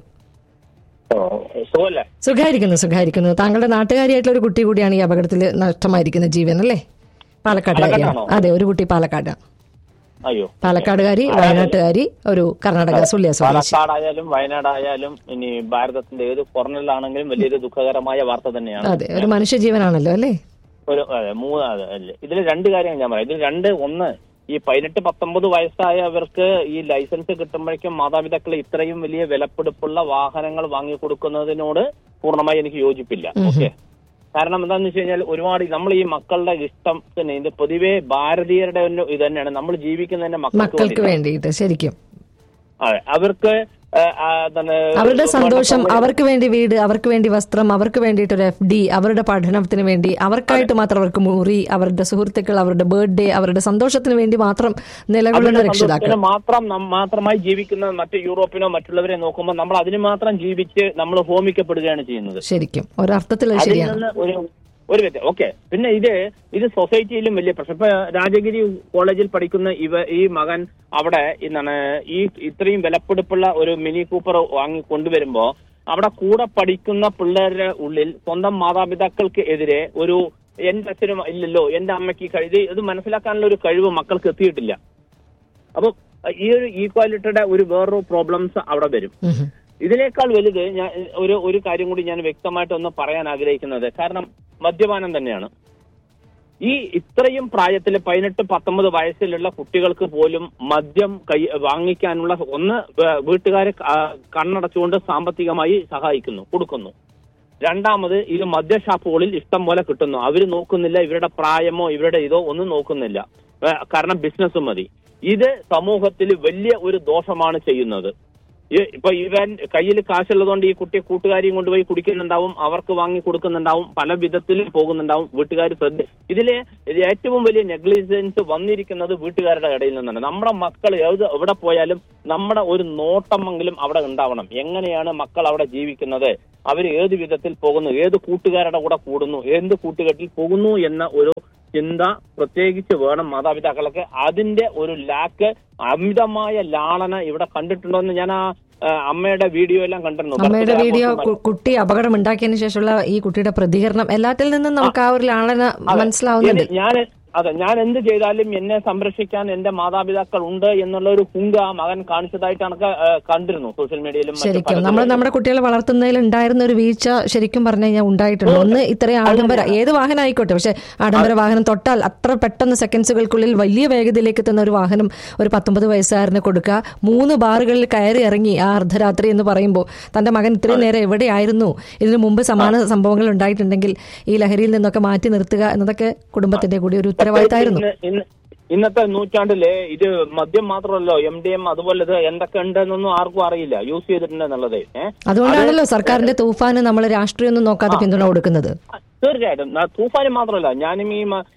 G: സുഖല്ലേ
C: സുഖായിരിക്കുന്നു സുഖായിരിക്കുന്നു താങ്കളുടെ നാട്ടുകാരിയായിട്ടുള്ള ഒരു കുട്ടി കൂടിയാണ് ഈ അപകടത്തിൽ നഷ്ടമായിരിക്കുന്ന ജീവൻ അല്ലേ പാലക്കാട്ടുകാരിയാണ്
G: പാലക്കാടാണോ?
C: അതെ ഒരു കുട്ടി പാലക്കാടാണ്
G: അയ്യോ
C: പാലക്കാടുകാരി വയനാട്ടുകാരി ഒരു കർണാടക സുള്ളിയ സ്വദേശി
G: പാലക്കാടായാലും വയനാടായാലും ഇനി ഭാരതത്തിന്റെ ഏത് കോർണറിലാണെങ്കിലും വലിയൊരു ദുഃഖകരമായ വാർത്ത തന്നെയാണ്
C: അതെ ഒരു മനുഷ്യജീവനാണല്ലോ അല്ലേ
G: ഒരു അതെ, മൂന്ന് അതെ, അല്ലേ ഇതിൽ രണ്ട് കാര്യങ്ങൾ ഞാൻ പറയാം ഇതിൽ രണ്ട് ഒന്ന് ഈ പതിനെട്ട് പത്തൊമ്പത് വയസ്സായവർക്ക് ഈ ലൈസൻസ് കിട്ടുമ്പോഴേക്കും മാതാപിതാക്കൾ ഇത്രയും വലിയ വിലപ്പിടിപ്പുള്ള വാഹനങ്ങൾ വാങ്ങിക്കൊടുക്കുന്നതിനോട് പൂർണ്ണമായി എനിക്ക് യോജിപ്പില്ല ഓക്കെ കാരണം എന്താണെന്ന് വെച്ച് കഴിഞ്ഞാൽ ഒരുപാട് നമ്മൾ ഈ മക്കളുടെ ഇഷ്ടത്തിന് ഇത് പൊതുവെ ഭാരതീയരുടെ ഒരു ഇത് തന്നെയാണ് നമ്മൾ ജീവിക്കുന്നതിന്റെ മക്കൾക്ക്
C: മക്കൾക്ക്
G: വേണ്ടിയിട്ടാണ്.
C: വേണ്ടിയിട്ട് ശരിക്കും
G: അതെ അവർക്ക് ആ, ആ, തന്നെ
C: അവരുടെ സന്തോഷം
G: ഒരുപാട്
C: അവർക്ക് വേണ്ടി വീട് അവർക്ക് വേണ്ടി വസ്ത്രം അവർക്ക് വേണ്ടിയിട്ട് ഒരു എഫ് ഡി അവരുടെ പഠനത്തിന് വേണ്ടി അവർക്കായിട്ട് മാത്രം അവർക്ക് മുറി അവരുടെ സുഹൃത്തുക്കൾ അവരുടെ ബർത്ത്ഡേ അവരുടെ സന്തോഷത്തിന് വേണ്ടി മാത്രം നിലകൊള്ളുന്ന
G: അവരുടെ
C: രക്ഷിതാക്കൾ
G: സന്തോഷത്തിന് മാത്രം നം- മാത്രമായി ജീവിക്കുന്ന മറ്റ് യൂറോപ്പിനോ മറ്റുള്ളവരെ നോക്കുമ്പോൾ നമ്മൾ അതിന് മാത്രം ജീവിച്ച് നമ്മൾ ഹോമിക്കപ്പെടുകയാണ് ചെയ്യുന്നത്
C: ശരിക്കും ഒരർത്ഥത്തിൽ അത്
G: അതിൽ
C: ശരിയാണ്
G: നിന്ന് ഒരു ഒരു വ്യത്യാസം ഓക്കെ പിന്നെ ഇത് ഇത് സൊസൈറ്റിയിലും വലിയ പ്രശ്നം ഇപ്പൊ രാജഗിരി കോളേജിൽ പഠിക്കുന്ന ഇവ ഈ മകൻ അവിടെ എന്താണ് ഈ ഇത്രയും വിലപ്പിടിപ്പുള്ള ഒരു മിനി കൂപ്പർ വാങ്ങി കൊണ്ടുവരുമ്പോ അവിടെ കൂടെ പഠിക്കുന്ന പിള്ളേരുടെ ഉള്ളിൽ സ്വന്തം മാതാപിതാക്കൾക്ക് എതിരെ ഒരു എന്റെ അച്ഛനും ഇല്ലല്ലോ എന്റെ അമ്മയ്ക്ക് കഴിവ് ഇത് മനസ്സിലാക്കാനുള്ള ഒരു കഴിവ് മക്കൾക്ക് എത്തിയിട്ടില്ല അപ്പൊ ഈ ഒരു ഈക്വാലിറ്റിയുടെ ഒരു വേറൊരു പ്രോബ്ലംസ് അവിടെ വരും
C: ഉം.
G: ഇതിനേക്കാൾ വലുത് ഞാൻ ഒരു ഒരു കാര്യം കൂടി ഞാൻ വ്യക്തമായിട്ട് ഒന്ന് പറയാൻ ആഗ്രഹിക്കുന്നത് കാരണം മദ്യപാനം തന്നെയാണ് ഈ ഇത്രയും പ്രായത്തിൽ പതിനെട്ട് പത്തൊമ്പത് വയസ്സിലുള്ള കുട്ടികൾക്ക് പോലും മദ്യം കൈ വാങ്ങിക്കാനുള്ള ഒന്ന് വേ- വീട്ടുകാരെ ക- കണ്ണടച്ചുകൊണ്ട് സാമ്പത്തികമായി സഹായിക്കുന്നു കൊടുക്കുന്നു രണ്ടാമത് ഇത് മദ്യഷാപ്പുകളിൽ ഇഷ്ടം പോലെ കിട്ടുന്നു അവർ നോക്കുന്നില്ല ഇവരുടെ പ്രായമോ ഇവരുടെ ഇതോ ഒന്നും നോക്കുന്നില്ല ഏ, കാരണം ബിസിനസ് മതി ഇത് സമൂഹത്തിൽ വലിയ ഒരു ദോഷമാണ് ചെയ്യുന്നത് ഈ- ഇപ്പൊ ഇവൻ കയ്യിൽ കാശുള്ളതുകൊണ്ട് ഈ കുട്ടിയെ കൂട്ടുകാരിയും കൊണ്ടുപോയി കുടിക്കുന്നുണ്ടാവും അവർക്ക് വാങ്ങി കൊടുക്കുന്നുണ്ടാവും പല വിധത്തിൽ പോകുന്നുണ്ടാവും വീട്ടുകാർ ശ്രദ്ധ ഇതിലെ ഏറ്റവും വലിയ നെഗ്ലിജൻസ് വന്നിരിക്കുന്നത് വീട്ടുകാരുടെ ഇടയിൽ നിന്നാണ് നമ്മുടെ മക്കൾ ഏത് എവിടെ പോയാലും നമ്മുടെ ഒരു നോട്ടമെങ്കിലും അവിടെ ഉണ്ടാവണം എങ്ങനെയാണ് മക്കൾ അവിടെ ജീവിക്കുന്നത് അവർ ഏത് വിധത്തിൽ പോകുന്നു ഏത് കൂട്ടുകാരുടെ കൂടെ കൂടുന്നു എന്ത് കൂട്ടുകെട്ടിൽ പോകുന്നു എന്ന ഒരു ചിന്ത പ്രത്യേകിച്ച് വേണം മാതാപിതാക്കൾക്ക് അതിന്റെ ഒരു ലാക്ക് അമിതമായ ലാളന ഇവിടെ കണ്ടിട്ടുണ്ടോ എന്ന് ഞാൻ ആ ആ, അമ്മയുടെ വീഡിയോ എല്ലാം കണ്ടിരുന്നു
C: അമ്മയുടെ
G: ബർത്ത്ഡേ
C: വീഡിയോ
G: ആഘോഷം
C: കു- കുട്ടി അപകടം ഉണ്ടാക്കിയതിനു ശേഷമുള്ള ഈ കുട്ടിയുടെ പ്രതികരണം എല്ലാത്തിൽ നിന്നും നമുക്ക് ആ ഒരു ലാളന
G: അതെ.
C: മനസ്സിലാവുന്നുണ്ട്
G: എനി- ഞാൻ അതെ ഞാൻ എന്ത് ചെയ്താലും എന്നെ സംരക്ഷിക്കാൻ എന്റെ മാതാപിതാക്കൾ ഉണ്ട് എന്നുള്ള ഒരു ഹുങ്ക ആ മകൻ കാണിച്ചതായിട്ടാണ് കണ്ടിരുന്നു സോഷ്യൽ മീഡിയയിലും മറ്റ്
C: ശരിക്കും
G: പലതിലും.
C: നമ്മൾ നമ്മുടെ കുട്ടികളെ വളർത്തുന്നതിൽ ഉണ്ടായിരുന്ന ഒരു വീഴ്ച ശരിക്കും പറഞ്ഞു കഴിഞ്ഞാൽ ഉണ്ടായിട്ടുണ്ട് ഒന്ന് ഇത്രയും ആഡംബര ഏത് വാഹനം ആയിക്കോട്ടെ പക്ഷെ ആഡംബര വാഹനം തൊട്ടാൽ അത്ര പെട്ടെന്ന് സെക്കൻഡ്സുകൾക്കുള്ളിൽ വലിയ വേഗതയിലേക്ക് എത്തുന്ന ഒരു വാഹനം ഒരു പത്തൊമ്പത് വയസ്സുകാരന് കൊടുക്കുക മൂന്ന് ബാറുകളിൽ കയറി ഇറങ്ങി ആ അർദ്ധരാത്രി എന്ന് പറയുമ്പോൾ തന്റെ മകൻ ഇത്രയും നേരം എവിടെയായിരുന്നു ഇതിനു മുമ്പ് സമാന സംഭവങ്ങൾ ഉണ്ടായിട്ടുണ്ടെങ്കിൽ ഈ ലഹരിയിൽ നിന്നൊക്കെ മാറ്റി നിർത്തുക എന്നതൊക്കെ കുടുംബത്തിന്റെ കൂടി ഒരു ഉത്തരവാദിത്തമായിരുന്നു
G: ഇന്ന് ഇന്ന് ഇന്നത്തെ നൂറ്റാണ്ടില് ഇത് മദ്യം മാത്രമല്ലോ എം ഡി എം അതുപോലെ ഇത് എന്തൊക്കെ ഉണ്ടെന്നൊന്നും ആർക്കും അറിയില്ല യൂസ് ചെയ്തിട്ടുണ്ട് എന്നുള്ളത് ഏഹ്
C: അതുകൊണ്ടാണല്ലോ സർക്കാരിന്റെ തൂഫാന് നമ്മൾ രാഷ്ട്രീയമൊന്നും നോക്കാതെ പിന്തുണ കൊടുക്കുന്നത്
G: തീർച്ചയായിട്ടും ന- തൂഫാന് മാത്രമല്ല ഞാനും ഈ മ-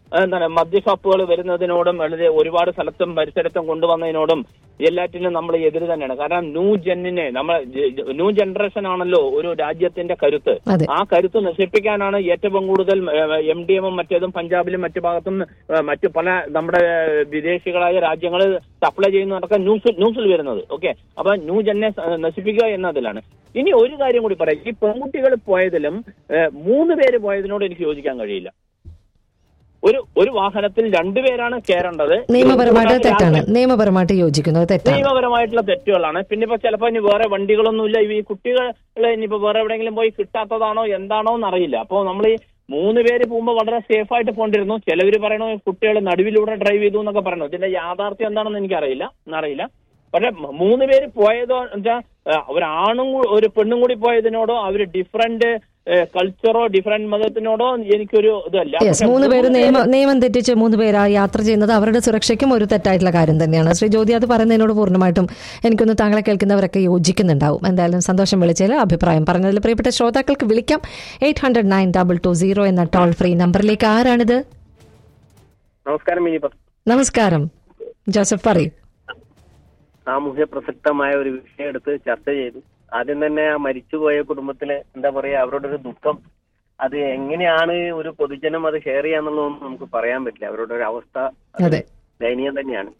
G: എന്താണ് മദ്യ ഷോപ്പുകൾ വരുന്നതിനോടും വളരെ ഒരുപാട് സ്ഥലത്തും പരിസരത്തും കൊണ്ടുവന്നതിനോടും എല്ലാറ്റിനും നമ്മൾ എതിര് തന്നെയാണ് കാരണം ന്യൂ ജെന്നിനെ നമ്മൾ ന്യൂ ജനറേഷൻ ആണല്ലോ ഒരു രാജ്യത്തിന്റെ കരുത്ത്
C: അതെ.
G: ആ കരുത്ത് നശിപ്പിക്കാനാണ് ഏറ്റവും കൂടുതൽ എം ഡി എമ്മും മറ്റേതും പഞ്ചാബിലും മറ്റു ഭാഗത്തും ഏഹ്, മറ്റു പല നമ്മുടെ ഏഹ്, വിദേശികളായ രാജ്യങ്ങൾ സപ്ലൈ ചെയ്യുന്നതൊക്കെ ന്യൂസ് ന്യൂസിൽ വരുന്നത് ഓക്കെ അപ്പൊ ന്യൂ ജെന്നെ സ- നശിപ്പിക്കുക എന്നതിലാണ് ഇനി ഒരു കാര്യം കൂടി പറയാം ഈ പെൺകുട്ടികൾ പോയതിലും ഏഹ്, മൂന്ന് പേര് പോയതിനോട് എനിക്ക് യോജിക്കാൻ കഴിയില്ല ഒരു ഒരു വാഹനത്തിൽ രണ്ടുപേരാണ് കയറേണ്ടത്
C: നിയമപരമായിട്ട്
G: കൂടാതെ
C: തെറ്റാണ്
G: യാത്ര-
C: നിയമപരമായിട്ട് യോജിക്കുന്നത് തെറ്റാണ്
G: നിയമപരമായിട്ടുള്ള തെറ്റുകളാണ് പിന്നെ ഇപ്പൊ ചിലപ്പോ ഇനി വേറെ വണ്ടികളൊന്നുമില്ല ഈ കുട്ടികളെ ഇനിയിപ്പോ വേറെ എവിടെയെങ്കിലും പോയി കിട്ടാത്തതാണോ എന്താണോ എന്നറിയില്ല അപ്പോ നമ്മൾ ഈ മൂന്ന് പേര് പോകുമ്പോൾ വളരെ സേഫ് ആയിട്ട് പോണ്ടിരുന്നു ചിലവര് പറയണു കുട്ടികൾ നടുവിലൂടെ ഡ്രൈവ് ചെയ്തു എന്നൊക്കെ പറയണു ഇതിന്റെ യാഥാർത്ഥ്യം എന്താണെന്ന് എനിക്കറിയില്ല എന്നറിയില്ല പക്ഷെ മ- മൂന്ന് പേര് പോയതോ വെച്ചാൽ ഒരാണും കൂ- ഒരു പെണ്ണും കൂടി പോയതിനോടോ അവര് ഡിഫറെന്റ് കൾച്ചറോ ഡിഫറെന്റ് മതത്തിനോടോ എനിക്കൊരു ഇതല്ല
C: യെസ്
G: പക്ഷെ
C: മൂന്ന് പേര്
G: മൂന്ന്
C: നിയമ നിയമം തെറ്റിച്ച് മൂന്ന് പേര് ആ യാത്ര ചെയ്യുന്നത് അവരുടെ സുരക്ഷയ്ക്കും ഒരു തെറ്റായിട്ടുള്ള കാര്യം തന്നെയാണ് ശ്രീ ജ്യോതി അത് പറയുന്നതിനോട് പൂർണ്ണമായിട്ടും എനിക്കൊന്ന് താങ്കളെ കേൾക്കുന്നവരൊക്കെ യോജിക്കുന്നുണ്ടാവും എന്തായാലും സന്തോഷം വിളിച്ചതിൽ അഭിപ്രായം പറഞ്ഞതിൽ പ്രിയപ്പെട്ട ശ്രോതാക്കൾക്ക് വിളിക്കാം eight hundred nine double two zero എന്ന ടോൾ ഫ്രീ നമ്പറിലേക്ക് ആരാണിത്
E: നമസ്കാരം മിനി പത്മ
C: നമസ്കാരം ജോസഫ് പറയൂ
E: സാമൂഹ്യ പ്രസക്തമായ ഒരു വിഷയം എടുത്ത് ചർച്ച ചെയ്തു ആദ്യം തന്നെ ആ മരിച്ചുപോയ കുടുംബത്തിലെ എന്താ പറയാ അവരുടെ ഒരു ദുഃഖം അത് എങ്ങനെയാണ് ഒരു പൊതുജനം അത് ഷെയർ ചെയ്യാന്നുള്ളതൊന്നും നമുക്ക് പറയാൻ പറ്റില്ല അവരുടെ ഒരു അവസ്ഥ അത്
C: അതെ.
E: ദയനീയം തന്നെയാണ്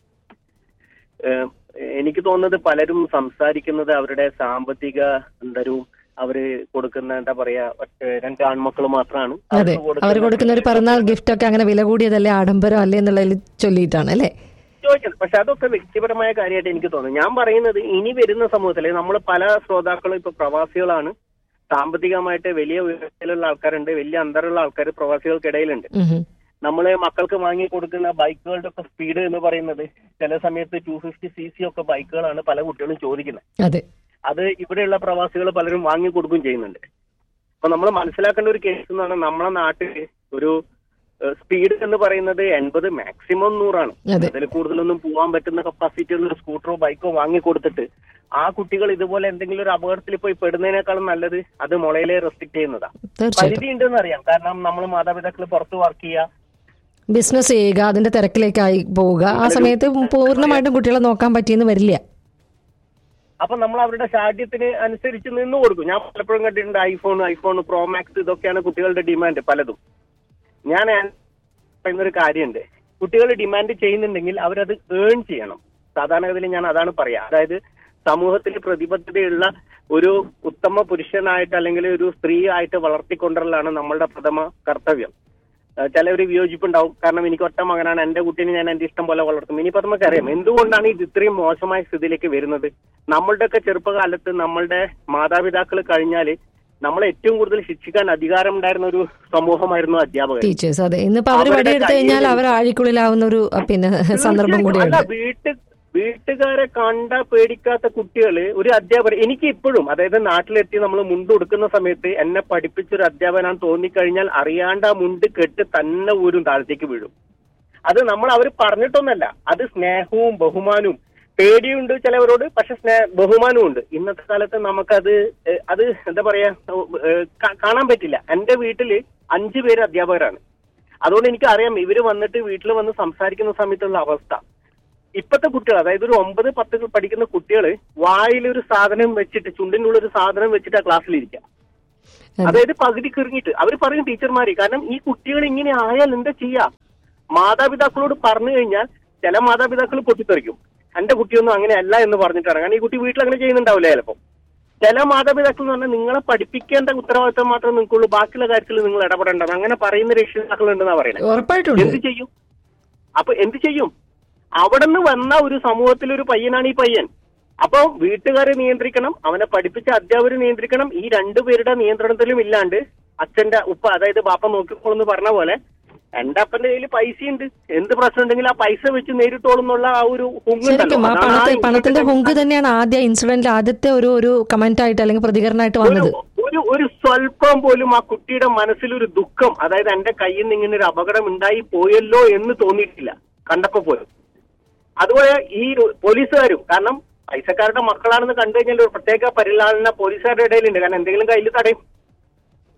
E: ഏഹ് എനിക്ക് തോന്നുന്നത് പലരും സംസാരിക്കുന്നത് അവരുടെ സാമ്പത്തിക എന്തരവും അവര് കൊടുക്കുന്ന എന്താ പറയാ ഒറ്റ രണ്ട് ആൺമക്കൾ മാത്രമാണ്
C: അതെ അവർ കൊടുക്കുന്ന ഒരു പിറന്നാൾ ഗിഫ്റ്റ് ഒക്കെ അങ്ങനെ വില കൂടിയതല്ലേ ആഡംബരം അല്ലേ എന്നുള്ളതിൽ ചൊല്ലിയിട്ടാണ് അല്ലേ
E: ചോദിക്കുന്നത് പക്ഷെ അതൊക്കെ വ്യക്തിപരമായ കാര്യമായിട്ട് എനിക്ക് തോന്നുന്നു ഞാൻ പറയുന്നത് ഇനി വരുന്ന സമൂഹത്തിൽ നമ്മൾ പല ശ്രോതാക്കളും ഇപ്പൊ പ്രവാസികളാണ് സാമ്പത്തികമായിട്ട് വലിയ ഉയരത്തിലുള്ള ആൾക്കാരുണ്ട് വലിയ അന്തരമുള്ള ആൾക്കാർ പ്രവാസികൾക്കിടയിലുണ്ട്
C: ഉം ഹും.
E: നമ്മള് മക്കൾക്ക് വാങ്ങി കൊടുക്കുന്ന ബൈക്കുകളുടെ ഒക്കെ സ്പീഡ് എന്ന് പറയുന്നത് ചില സമയത്ത് ടു ഫിഫ്റ്റി സി സി ഒക്കെ ബൈക്കുകളാണ് പല കുട്ടികളും ചോദിക്കുന്നത്
C: അതെ
E: അത് ഇവിടെയുള്ള പ്രവാസികൾ പലരും വാങ്ങി കൊടുക്കുകയും ചെയ്യുന്നുണ്ട് അപ്പൊ നമ്മൾ മനസ്സിലാക്കേണ്ട ഒരു കേസ് എന്ന് പറഞ്ഞാൽ നമ്മളെ നാട്ടിൽ ഒരു സ്പീഡ് എന്ന് പറയുന്നത് എൺപത് മാക്സിമം നൂറാണ്
C: അതെ.
E: അതിൽ കൂടുതലൊന്നും പോകാൻ പറ്റുന്ന കപ്പാസിറ്റി ഉള്ള ഒരു സ്കൂട്ടറോ ബൈക്കോ വാങ്ങി കൊടുത്തിട്ട് ആ കുട്ടികൾ ഇതുപോലെ എന്തെങ്കിലും ഒരു അപകടത്തിൽ പോയി പെടുന്നതിനേക്കാളും നല്ലത് അത് മുളയിലെ റെസ്ട്രിക്ട് ചെയ്യുന്നതാ
C: തീർച്ചയായിട്ടും
E: പരിധി ഉണ്ടെന്ന് അറിയാം കാരണം നമ്മൾ മാതാപിതാക്കൾ പുറത്ത് വർക്ക് ചെയ്യുക
C: ബിസിനസ് ചെയ്യുക അതിന്റെ തിരക്കിലേക്കായി പോവുക ആ സമയത്ത് പൂർണ്ണമായിട്ടും കുട്ടികളെ നോക്കാൻ പറ്റിയെന്ന് വരില്ല
E: അപ്പൊ നമ്മൾ അവരുടെ ശാഠ്യത്തിന് അനുസരിച്ച് നിന്ന് കൊടുക്കും ഞാൻ പലപ്പോഴും കണ്ടിട്ടുണ്ട് ഐഫോൺ ഐഫോൺ പ്രോ മാക്സ് ഇതൊക്കെയാണ് കുട്ടികളുടെ ഡിമാൻഡ് പലതും ഞാൻ പറയുന്ന ഒരു കാര്യമുണ്ട് കുട്ടികൾ ഡിമാൻഡ് ചെയ്യുന്നുണ്ടെങ്കിൽ അവരത് ഏൺ ചെയ്യണം സാധാരണഗതിയിൽ ഞാൻ അതാണ് പറയാ അതായത് സമൂഹത്തിൽ പ്രതിബദ്ധതയുള്ള ഒരു ഉത്തമ പുരുഷനായിട്ട് അല്ലെങ്കിൽ ഒരു സ്ത്രീ ആയിട്ട് വളർത്തിക്കൊണ്ടുവരലാണ് നമ്മളുടെ പ്രഥമ കർത്തവ്യം ഏഹ് ചിലവര് വിയോജിപ്പുണ്ടാവും കാരണം എനിക്ക് ഒറ്റ മകനാണ് എന്റെ കുട്ടീനെ ഞാൻ എന്റെ ഇഷ്ടം പോലെ വളർത്തും ഇനിയിപ്പോ നമുക്ക് അറിയാം എന്തുകൊണ്ടാണ് ഇത് ഇത്രയും മോശമായ സ്ഥിതിയിലേക്ക് വരുന്നത് നമ്മളുടെയൊക്കെ ചെറുപ്പകാലത്ത് നമ്മളുടെ മാതാപിതാക്കൾ കഴിഞ്ഞാല് നമ്മളെ ഏറ്റവും കൂടുതൽ ശിക്ഷിക്കാൻ അധികാരം ഉണ്ടായിരുന്ന ഒരു സമൂഹമായിരുന്നു അധ്യാപകർ
C: ടീച്ചേഴ്സ് അതെ ഇന്നിപ്പോ അവർ
E: അവരുടെ
C: വടിയെടുത്ത് കഴിഞ്ഞാൽ
E: കയ്യിൽ
C: അവർ ആഴിക്കുള്ളിലാവുന്ന ഒരു അഹ് പിന്നെ സന്ദർഭം
E: അല്ല
C: കൂടിയുണ്ട്
E: വീട്ട് വീട്ടുകാരെ കണ്ട പേടിക്കാത്ത കുട്ടികള് ഒരു അധ്യാപകർ എനിക്ക് ഇപ്പോഴും അതായത് നാട്ടിലെത്തി നമ്മൾ മുണ്ട് കൊടുക്കുന്ന സമയത്ത് എന്നെ പഠിപ്പിച്ച ഒരു അധ്യാപകനാണ് തോന്നിക്കഴിഞ്ഞാൽ അറിയാണ്ട് ആ മുണ്ട് കെട്ട് തന്നെ ഊരും താഴത്തേക്ക് വീഴും അത് നമ്മൾ അവർ പറഞ്ഞിട്ടൊന്നല്ല അത് സ്നേഹവും ബഹുമാനവും പേടിയുണ്ട് ചിലവരോട് പക്ഷെ സ്നേഹ ബഹുമാനവും ഉണ്ട് ഇന്നത്തെ കാലത്ത് നമുക്കത് ഏഹ്, അത് എന്താ പറയാ ഏഹ്, കാ- കാണാൻ പറ്റില്ല എന്റെ വീട്ടില് അഞ്ചു പേര് അധ്യാപകരാണ് അതുകൊണ്ട് എനിക്ക് അറിയാം ഇവര് വന്നിട്ട് വീട്ടിൽ വന്ന് സംസാരിക്കുന്ന സമയത്തുള്ള അവസ്ഥ ഇപ്പത്തെ കുട്ടികൾ അതായത് ഒരു ഒമ്പത് പത്ത് പഠിക്കുന്ന കുട്ടികള് വായിലൊരു സാധനം വെച്ചിട്ട് ചുണ്ടിനുള്ള ഒരു സാധനം വെച്ചിട്ട് ആ ക്ലാസ്സിലിരിക്കുക അതായത് പകുതി കിറങ്ങിയിട്ട് അവർ പറയും ടീച്ചർമാര് കാരണം ഈ കുട്ടികൾ ഇങ്ങനെ ആയാൽ എന്താ ചെയ്യാ മാതാപിതാക്കളോട് പറഞ്ഞു കഴിഞ്ഞാൽ ചില മാതാപിതാക്കൾ പൊട്ടിത്തെറിക്കും എന്റെ കുട്ടിയൊന്നും അങ്ങനെയല്ല എന്ന് പറഞ്ഞിട്ടാണ് കാരണം ഈ കുട്ടി വീട്ടിൽ അങ്ങനെ ചെയ്യുന്നുണ്ടാവില്ല ചിലപ്പോൾ ചില മാതാപിതാക്കൾ എന്ന് പറഞ്ഞാൽ നിങ്ങളെ പഠിപ്പിക്കേണ്ട ഉത്തരവാദിത്തം മാത്രമേ നിങ്ങൾക്കുള്ളൂ ബാക്കിയുള്ള കാര്യത്തിൽ നിങ്ങൾ ഇടപെടേണ്ടത് അങ്ങനെ പറയുന്ന രക്ഷിതാക്കൾ ഉണ്ടെന്നാ പറയുന്നത്
C: ഉറപ്പായിട്ടുണ്ട്
E: എന്ത് ചെയ്യും അപ്പൊ എന്ത് ചെയ്യും അവിടെ നിന്ന് വന്ന ഒരു സമൂഹത്തിൽ ഒരു പയ്യനാണ് ഈ പയ്യൻ അപ്പൊ വീട്ടുകാരെ നിയന്ത്രിക്കണം അവനെ പഠിപ്പിച്ച അധ്യാപകരെ നിയന്ത്രിക്കണം ഈ രണ്ടുപേരുടെ നിയന്ത്രണത്തിലും ഇല്ലാണ്ട് അച്ഛന്റെ ഉപ്പ അതായത് ബാപ്പ നോക്കിക്കോളെന്ന് പറഞ്ഞ പോലെ എന്റെ അപ്പന്റെ കയ്യിൽ പൈസയുണ്ട് എന്ത് പ്രശ്നം ഉണ്ടെങ്കിൽ ആ പൈസ വെച്ച് നേരിട്ടോളും എന്നുള്ള ആ ഒരു ഹുങ്കുണ്ടല്ലോ.
C: ശരിക്കും ആ
E: അതാണ് ആ
C: പണത്തെ പണത്തിന്റെ
E: ഇൻഡിപെൻഡൻസ്
C: ഹുങ്ക് തന്നെയാണ് ആദ്യ ഇൻസിഡന്റിൽ ആദ്യത്തെ ഒരു ഒരു കമന്റ് ആയിട്ട് അല്ലെങ്കിൽ പ്രതികരണമായിട്ട്
E: ഒരു
C: വന്നത്
E: ഒരു ഒരു സ്വല്പം പോലും ആ കുട്ടിയുടെ മനസ്സിൽ ഒരു ദുഃഖം അതായത് എന്റെ കയ്യിൽ നിന്ന് ഇങ്ങനെ ഒരു അപകടം ഉണ്ടായി പോയല്ലോ എന്ന് തോന്നിയിട്ടില്ല കണ്ടപ്പോ പോലും അതുപോലെ ഈ ഒരു പോലീസുകാരും കാരണം പൈസക്കാരുടെ മക്കളാണെന്ന് കണ്ടു കഴിഞ്ഞാൽ ഒരു പ്രത്യേക പരിലാളന പോലീസുകാരുടെ ഇടയിലുണ്ട് കാരണം എന്തെങ്കിലും കയ്യിൽ തടയും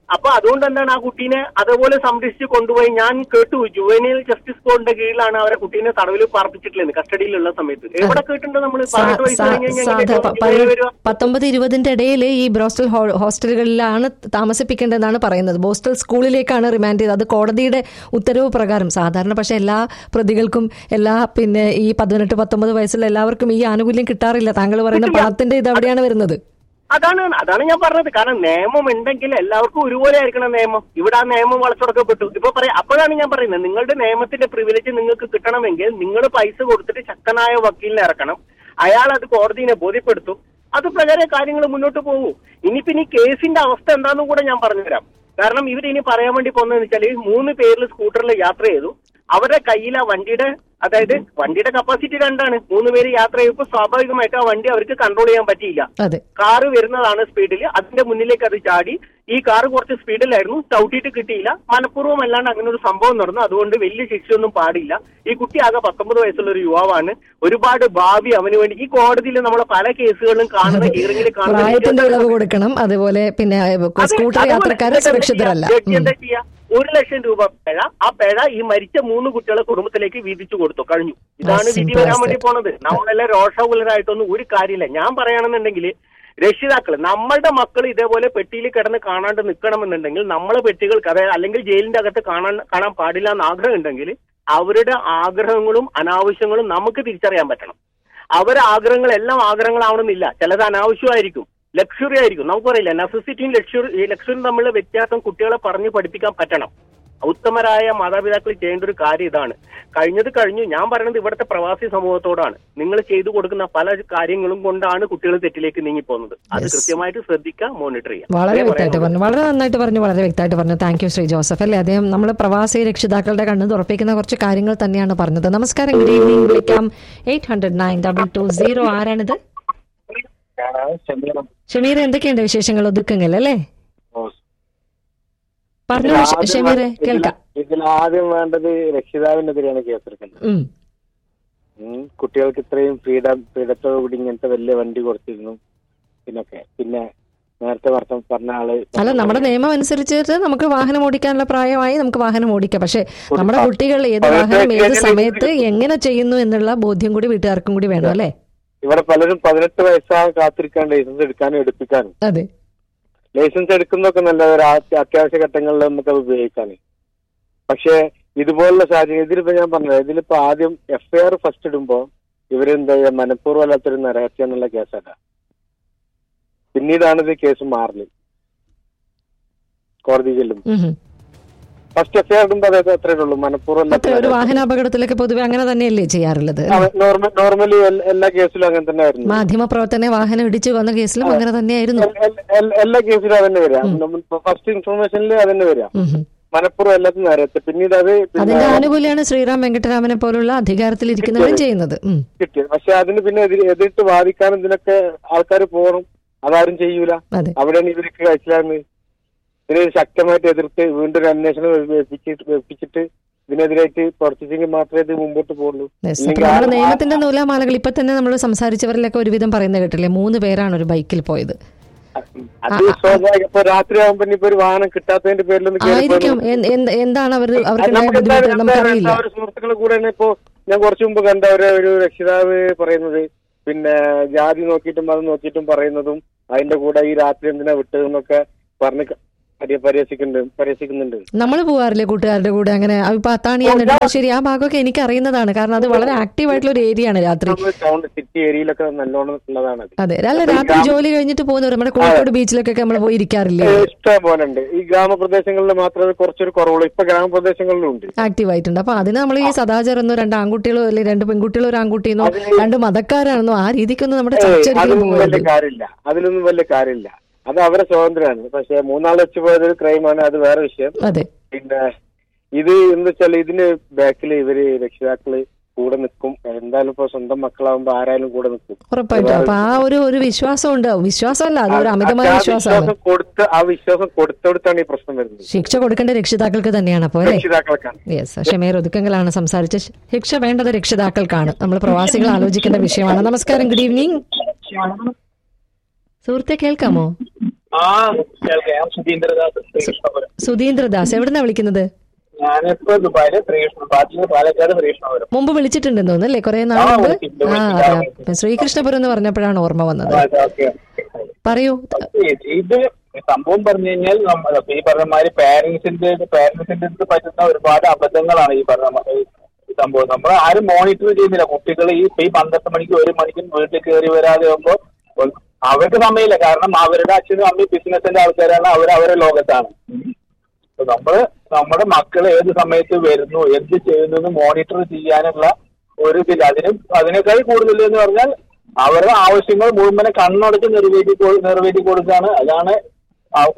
E: അപ്പൊ അതുകൊണ്ട് എന്താണ് ആ കുട്ടീനെ അതുപോലെ സംരക്ഷിച്ച് കൊണ്ടുപോയി ഞാൻ കേട്ടു ജുവനൈൽ ജസ്റ്റിസ് ബോർഡിന്റെ കീഴിലാണ് അവരെ കുട്ടീനെ തടവിൽ പാർപ്പിച്ചിട്ടുള്ളത് കസ്റ്റഡിയിലുള്ള സമയത്ത് എവിടെ കേട്ടിട്ടുണ്ട് നമ്മൾ പതിനെട്ട് വയസ്സ് കഴിഞ്ഞ് കഴിഞ്ഞാൽ
C: സാധാ
E: എങ്ങനെ
C: പ-
E: ജുവനൈൽ വരിക?
C: പത്തൊമ്പത് ഇരുപതിന്റെ ഇടയിൽ ഈ ബ്രോസ്റ്റൽ ഹോ- ഹോസ്റ്റലുകളിലാണ് താമസിപ്പിക്കേണ്ടതെന്നാണ് പറയുന്നത് ബോസ്റ്റൽ സ്കൂളിലേക്കാണ് റിമാൻഡ് ചെയ്തത് അത് കോടതിയുടെ ഉത്തരവ് പ്രകാരം സാധാരണ പക്ഷെ എല്ലാ പ്രതികൾക്കും എല്ലാ പിന്നെ ഈ പതിനെട്ട് പത്തൊമ്പത് വയസ്സുള്ള എല്ലാവർക്കും ഈ ആനുകൂല്യം കിട്ടാറില്ല താങ്കൾ പറയുന്ന പണത്തിന്റെ ഇത് എവിടെയാണ് വരുന്നത്
E: അതാണ് അതാണ് ഞാൻ പറഞ്ഞത് കാരണം നിയമം ഉണ്ടെങ്കിൽ എല്ലാവർക്കും ഒരുപോലെ ആയിരിക്കണം നിയമം ഇവിടെ ആ നിയമം വളച്ചൊടുക്കപ്പെട്ടു ഇപ്പൊ പറയാം അപ്പോഴാണ് ഞാൻ പറയുന്നത് നിങ്ങളുടെ നിയമത്തിന്റെ പ്രിവിലേജ് നിങ്ങൾക്ക് കിട്ടണമെങ്കിൽ നിങ്ങൾ പൈസ കൊടുത്തിട്ട് ശക്തനായ വക്കീലിനെ ഇറക്കണം അയാൾ അത് കോടതിനെ ബോധ്യപ്പെടുത്തും അത് പ്രകാരം കാര്യങ്ങൾ മുന്നോട്ട് പോകും ഇനിയിപ്പോ ഇനി കേസിന്റെ അവസ്ഥ എന്താണെന്നും കൂടെ ഞാൻ പറഞ്ഞുതരാം കാരണം ഇവർ ഇനി പറയാൻ വേണ്ടി പോകുന്നതെന്ന് വെച്ചാൽ മൂന്ന് പേരിൽ സ്കൂട്ടറിൽ യാത്ര ചെയ്തു അവരുടെ കയ്യിൽ ആ വണ്ടിയുടെ അതായത് വണ്ടിയുടെ കപ്പാസിറ്റി രണ്ടാണ് മൂന്ന് പേര് യാത്ര ചെയ്യുമ്പോൾ സ്വാഭാവികമായിട്ട് ആ വണ്ടി അവർക്ക് കൺട്രോൾ ചെയ്യാൻ പറ്റിയില്ല
C: അതെ
E: കാറ് വരുന്നതാണ് സ്പീഡിൽ അതിന്റെ മുന്നിലേക്ക് അത് ചാടി ഈ കാറ് കുറച്ച് സ്പീഡിലായിരുന്നു ചവിട്ടിയിട്ട് കിട്ടിയില്ല മനഃപൂർവ്വം അല്ലാണ്ട് അങ്ങനെ ഒരു സംഭവം നടന്നു അതുകൊണ്ട് വലിയ ശിക്ഷയൊന്നും പാടില്ല ഈ കുട്ടി ആകെ പത്തൊമ്പത് വയസ്സുള്ള ഒരു യുവാവാണ് ഒരുപാട് ഭാവി അവന് വേണ്ടി ഈ കോടതിയിൽ നമ്മളെ പല കേസുകളിലും കാണുന്ന ഹിയറിംഗിൽ
C: പ്രായത്തിന്റെ ഇളവ്
E: കാണുന്ന
C: കൊടുക്കണം അതുപോലെ പിന്നെ
E: അതെ,
C: സ്കൂട്ടർ
E: അതുപോലെ
C: യാത്രക്കാർ
E: എന്താ
C: സുരക്ഷിതരല്ല
E: ചെയ്യാ? ജഡ്ജി
C: ഉം.
E: എന്താ ചെയ്യാ? ഒരു ലക്ഷം രൂപ പിഴ ആ പിഴ ഈ മരിച്ച മൂന്ന് കുട്ടികളെ കുടുംബത്തിലേക്ക് വീതിച്ചു കൊടുത്തു കഴിഞ്ഞു ഇതാണ്
C: That's
E: വിധി വരാൻ
C: simple
E: വേണ്ടി
C: as
E: പോണത് നമ്മളെല്ലാം രോഷകുലരായിട്ടൊന്നും ഒരു കാര്യമില്ല ഞാൻ പറയുകയാണെന്നുണ്ടെങ്കിൽ രക്ഷിതാക്കൾ നമ്മളുടെ മക്കൾ ഇതേപോലെ പെട്ടിയിൽ കിടന്ന് കാണാണ്ട് നിൽക്കണമെന്നുണ്ടെങ്കിൽ നമ്മളെ പെട്ടികൾക്ക് അതായത് അല്ലെങ്കിൽ ജയിലിന്റെ അകത്ത് കാണാൻ കാണാൻ പാടില്ല എന്ന് ആഗ്രഹം ഉണ്ടെങ്കിൽ അവരുടെ ആഗ്രഹങ്ങളും അനാവശ്യങ്ങളും നമുക്ക് തിരിച്ചറിയാൻ പറ്റണം അവരുടെ ആഗ്രഹങ്ങളെല്ലാം ആഗ്രഹങ്ങളാവണമെന്നില്ല ചിലത് അനാവശ്യമായിരിക്കും ലക്ഷറി ആയിരിക്കും നമുക്കറിയില്ല നെസസിറ്റിയും ലക്ഷറി ലക്ഷറിയും തമ്മിലുള്ള വ്യത്യാസം കുട്ടികളെ പറഞ്ഞ് പഠിപ്പിക്കാൻ പറ്റണം ഉത്തമരായ മാതാപിതാക്കൾ ചെയ്യേണ്ട ഒരു കാര്യം ഇതാണ് കഴിഞ്ഞത് കഴിഞ്ഞു ഞാൻ പറയുന്നത് ഇവിടുത്തെ പ്രവാസി സമൂഹത്തോടാണ് നിങ്ങൾ ചെയ്തു കൊടുക്കുന്ന പല കാര്യങ്ങളും കൊണ്ടാണ് കുട്ടികൾ തെറ്റിലേക്ക് നീങ്ങിപ്പോകുന്നത് അത്
C: Yes.
E: കൃത്യമായിട്ട് ശ്രദ്ധിക്കുക മോണിറ്റർ ചെയ്യുക
C: വളരെ
E: അതേ
C: വ്യക്തമായിട്ട്
E: പറയാനുള്ളൂ.
C: പറഞ്ഞു വളരെ നന്നായിട്ട് പറഞ്ഞു വളരെ വ്യക്തമായിട്ട് പറഞ്ഞു താങ്ക് യു ശ്രീ ജോസഫ് അല്ലേ അദ്ദേഹം നമ്മൾ പ്രവാസി രക്ഷിതാക്കളുടെ കണ്ണ് തുറപ്പിക്കുന്ന കുറച്ച് കാര്യങ്ങൾ തന്നെയാണ് പറഞ്ഞത് നമസ്കാരം ഗുഡ് ഈവനിംഗ് വിളിക്കാം eight hundred nine double two zero ആരാണിത് ഷമീർ എന്തൊക്കെയുണ്ട് വിശേഷങ്ങൾ ഒതുക്കങ്ങൾ അല്ലേ പറഞ്ഞു ഷമീറെ കേൾക്കാം
H: ഇതിൽ ആദ്യം വേണ്ടത് രക്ഷിതാവിനെതിരെയാണ് കേസെടുക്കുന്നത്
C: ഉം.
H: ഉം. കുട്ടികൾക്ക് ഇത്രയും ഫ്രീഡം ഫ്രീഡത്തോടുകൂടി ഇങ്ങനത്തെ വലിയ വണ്ടി കൊടുത്തിരുന്നു പിന്നൊക്കെ പിന്നെ നേരത്തെ വർത്തം പറഞ്ഞ ആള്
C: അല്ല നമ്മുടെ നിയമം അനുസരിച്ചിട്ട് നമുക്ക് വാഹനം ഓടിക്കാനുള്ള പ്രായമായി നമുക്ക് വാഹനം ഓടിക്കാം പക്ഷെ നമ്മുടെ കുട്ടികൾ ഏത് വാഹനം ഏത് സമയത്ത് എങ്ങനെ ചെയ്യുന്നു എന്നുള്ള ബോധ്യം കൂടി വീട്ടുകാർക്കും കൂടി വേണം അല്ലേ
H: ഇവിടെ പലരും പതിനെട്ട് വയസ്സാകാൻ കാത്തിരിക്കാൻ ലൈസൻസ് എടുക്കാനും എടുപ്പിക്കാനും
C: അതെ
H: ലൈസൻസ് എടുക്കുന്നതൊക്കെ നല്ല ഒരു ആ- അത്യാവശ്യ ഘട്ടങ്ങളിൽ നമുക്ക് അത് ഉപയോഗിക്കാൻ പക്ഷേ ഇതുപോലുള്ള സാഹചര്യം ഇതിലിപ്പോ ഞാൻ പറഞ്ഞത് ഇതിലിപ്പോ ആദ്യം എഫ്ഐആർ ഫസ്റ്റ് ഇടുമ്പോ ഇവരെന്താ ചെയ്യാ മനഃപൂർവ്വം അല്ലാത്തൊരു നരഹത്യ എന്നുള്ള കേസല്ല പിന്നീടാണ് ഇത് കേസ് മാറല് കോടതി ചെല്ലും
C: ഉം ഉം.
H: ഫസ്റ്റ് എഫ്ഐആർ ഇടുമ്പോ അതായത് അത്രേ ഉള്ളൂ മനഃപൂർവ്വം
C: അത്ര ഒരു വാഹനാപകടത്തിലൊക്കെ പൊതുവെ അങ്ങനെ തന്നെയല്ലേ ചെയ്യാറുള്ളത്
H: നോർമൽ നോർമലി എല്ലാ കേസിലും അങ്ങനെ തന്നെ ആയിരുന്നു
C: മാധ്യമ പ്രവർത്തനെ വാഹനം ഇടിച്ചു വന്ന കേസിലും അങ്ങനെ തന്നെയായിരുന്നു
H: എൽ- എൽ- എൽ- എല്ലാ കേസിലും അതന്നെ വരിക ഫസ്റ്റ് ഇൻഫർമേഷനിൽ അതന്നെ വരിക
C: ഉം ഉം.
H: മനഃപൂർവ്വം എല്ലാത്തും നേരത്തെ പിന്നീട് അത് പിന്നെ
C: അതിന്റെ ആനുകൂല്യമാണ് ശ്രീറാം വെങ്കട്ടരാമനെ പോലുള്ള അധികാരത്തിൽ ഇരിക്കുന്നവരും ചെയ്യുന്നത് ഉം.
H: കിട്ടിയത് പക്ഷെ അതിന് പിന്നെ എതിര് എതിർത്ത് വാദിക്കാനും ഇതിനൊക്കെ ആൾക്കാർ പോകണം അതാരും ചെയ്യൂല
C: അതെ
H: അവിടെയാണ് ഇവർക്ക് കഴിച്ചില്ലാന്ന് ഇതിനെ ശക്തമായിട്ട് എതിർത്ത് വീണ്ടും ഒരു അന്വേഷണം വെപ്പിച്ചിട്ട് വെപ്പിച്ചിട്ട് ഇതിനെതിരായിട്ട് പ്രവർത്തിച്ചെങ്കിൽ മാത്രമേ ഇത് മുമ്പോട്ട് പോകുള്ളൂ
C: Yes. അപ്പൊ
H: ഇല്ലെങ്കിൽ
C: നമ്മുടെ
H: ആ-
C: നിയമത്തിന്റെ നൂലാമാലകൾ ഇപ്പൊ തന്നെ നമ്മൾ സംസാരിച്ചവരിലൊക്കെ ഒരുവിധം പറയുന്നത് കേട്ടില്ലേ മൂന്ന് പേരാണ് ഒരു ബൈക്കിൽ പോയത്
H: അത് സ്വാഭാവികം ഇപ്പൊ രാത്രി ആകുമ്പോ ഇനിയിപ്പോ ഒരു വാഹനം കിട്ടാത്തതിന്റെ പേരിലൊന്നും കേറി
C: ആയിരിക്കും
H: പോയി-
C: എന്ത്- എന്ത്- എന്താണ് അവർ അവർക്ക്
H: നമുക്ക്
C: ബുദ്ധിമുട്ട്
H: എന്തായാലും
C: നമുക്കറിയില്ല
H: ഒരു സുഹൃത്തുക്കളെ കൂടെ തന്നെ ഇപ്പോ ഞാൻ കുറച്ചു മുമ്പ് കണ്ട ഒരു ഒരു രക്ഷിതാവ് പറയുന്നത് പിന്നെ ജാതി നോക്കിയിട്ടും മതം നോക്കിയിട്ടും പറയുന്നതും അതിന്റെ കൂടെ ഈ രാത്രി എന്തിനാ വിട്ടതെന്നൊക്കെ പറഞ്ഞ് ക- പരി- പരിഹസിക്കുന്നുണ്ട് പരിഹസിക്കുന്നുണ്ട്
C: നമ്മൾ പോവാറില്ലേ കൂട്ടുകാരുടെ കൂടെ അങ്ങനെ ഇപ്പൊ അത്താണിയ നെടുമ്പാശ്ശേരി ആ ഭാഗമൊക്കെ എനിക്ക് അറിയുന്നതാണ് കാരണം അത് വളരെ ആക്റ്റീവ് ആയിട്ടുള്ള ഒരു ഏരിയ ആണ് രാത്രി
H: ടൗൺ സിറ്റി ഏരിയയിലൊക്കെ നല്ലോണം ഉള്ളതാണ് അത്
C: അതെ അല്ല രാത്രി ജോലി കഴിഞ്ഞിട്ട് പോകുന്നവർ നമ്മുടെ കോഴിക്കോട് ബീച്ചിലൊക്കെ നമ്മൾ പോയി ഇരിക്കാറില്ലേ
H: ഇഷ്ടം പോലെ ഉണ്ട് ഈ ഗ്രാമപ്രദേശങ്ങളിൽ മാത്രമേ കുറച്ചൊരു കുറവുള്ളൂ ഇപ്പൊ ഗ്രാമപ്രദേശങ്ങളിലും ഉണ്ട്
C: ആക്റ്റീവ് ആയിട്ടുണ്ട് അപ്പൊ അതിന് നമ്മൾ ഈ സദാചാരമെന്നോ രണ്ട് ആൺകുട്ടികളോ അല്ലെങ്കിൽ രണ്ട് പെൺകുട്ടികളോ ഒരു ആൺകുട്ടിയെന്നോ രണ്ട് മതക്കാരാണെന്നോ ആ രീതിക്കൊന്നും നമ്മുടെ
H: ഏയ്,
C: ചർച്ച ഒരിക്കലും
H: അതിലൊന്നും
C: പോകരുത്
H: വലിയ കാര്യമില്ല അതിലൊന്നും വലിയ കാര്യമില്ല അത് അവരെ സ്വാതന്ത്ര്യമാണ് പക്ഷെ മൂന്നാൾ വെച്ച് പോയത് ഒരു ക്രൈമാണ് അത് വേറെ വിഷയം
C: അതെ
H: പിന്നെ ഇത് എന്ന് വെച്ചാൽ ഇതിന് ബാക്കിൽ ഇവര് രക്ഷിതാക്കള് കൂടെ നിൽക്കും എന്തായാലും ഇപ്പൊ സ്വന്തം മക്കളാവുമ്പോ ആരായാലും കൂടെ നിൽക്കും
C: ഉറപ്പായിട്ടും അപ്പൊ ആ ഒരു ഒരു വിശ്വാസം ഉണ്ടാവും വിശ്വാസമല്ല അത് ഒരു അമിതമായ
H: ആ
C: വിശ്വാസമാണ്
H: വിശ്വാസം കൊടുത്ത് ആ വിശ്വാസം കൊടുത്തെടുത്താണ് ഈ പ്രശ്നം വരുന്നത്
C: ശിക്ഷ കൊടുക്കേണ്ട രക്ഷിതാക്കൾക്ക് തന്നെയാണ് അപ്പോൾ അല്ലേ
H: രക്ഷിതാക്കൾക്കാണ്
C: യെസ് ഷമീർ ഒതുക്കങ്ങളാണ് സംസാരിച്ച ശിക്ഷ വേണ്ടത് രക്ഷിതാക്കൾക്കാണ് നമ്മൾ പ്രവാസികൾ ആലോചിക്കേണ്ട വിഷയമാണ് നമസ്കാരം ഗുഡ് ഈവനിങ് സുഹൃത്തെ കേൾക്കാമോ
F: ആ കേൾക്കാം ഞാൻ സുധീന്ദ്രദാസ് ശ്രീകൃഷ്ണപുരം
C: സുധീന്ദ്രദാസ് എവിടുന്നാ വിളിക്കുന്നത്
F: ഞാനിപ്പോ ദുബായില് ശ്രീകൃഷ്ണ പാട്ടില് പാലക്കാട് ശ്രീകൃഷ്ണപുരം
C: മുമ്പ് വിളിച്ചിട്ടുണ്ടെന്ന് തോന്നുന്നു അല്ലേ കുറെ നാൾ
F: ആ,
C: മുമ്പ്
F: വിളിച്ചിട്ടുണ്ട്,
C: ആ
F: വിളിച്ചിട്ടുണ്ട്.
C: അതെ ശ്രീകൃഷ്ണപുരം എന്ന് പറഞ്ഞപ്പോഴാണ് ഓർമ്മ വന്നത്
F: ആ, ഓക്കെ
C: പറയൂ
F: ഇത് സംഭവം പറഞ്ഞു കഴിഞ്ഞാൽ നമ്മ- ഇപ്പൊ ഈ പറഞ്ഞ മാതിരി പാരന്റ്സിന്റെ പാരന്റ്സിന്റെ അടുത്ത് പറ്റുന്ന ഒരുപാട് അബദ്ധങ്ങളാണ് ഈ പറഞ്ഞ മാ- ഈ സംഭവം നമ്മൾ ആരും മോണിറ്റർ ചെയ്യുന്നില്ല കുട്ടികൾ ഈ ഇപ്പൊ ഈ പന്ത്രണ്ട് മണിക്ക് ഒരു മണിക്കും വീട്ടിൽ കയറി വരാതെ ആകുമ്പോ അവർക്ക് സമയമില്ല കാരണം അവരുടെ അച്ഛനും അമ്മയും ബിസിനസിന്റെ ആൾക്കാരാണ് അവർ അവരുടെ ലോകത്താണ് അപ്പൊ നമ്മള് നമ്മുടെ മക്കൾ ഏത് സമയത്ത് വരുന്നു എന്ത് ചെയ്യുന്നു എന്ന് മോണിറ്റർ ചെയ്യാനുള്ള ഒരു ഇതില്ല അതിന് അതിനേക്കാൾ കൂടുതൽ എന്ന് പറഞ്ഞാൽ അവരുടെ ആവശ്യങ്ങൾ മുഴുവനെ കണ്ണടച്ച് നിറവേറ്റി കൊ- നിറവേറ്റി കൊടുക്കുകയാണ് അതാണ് ആ-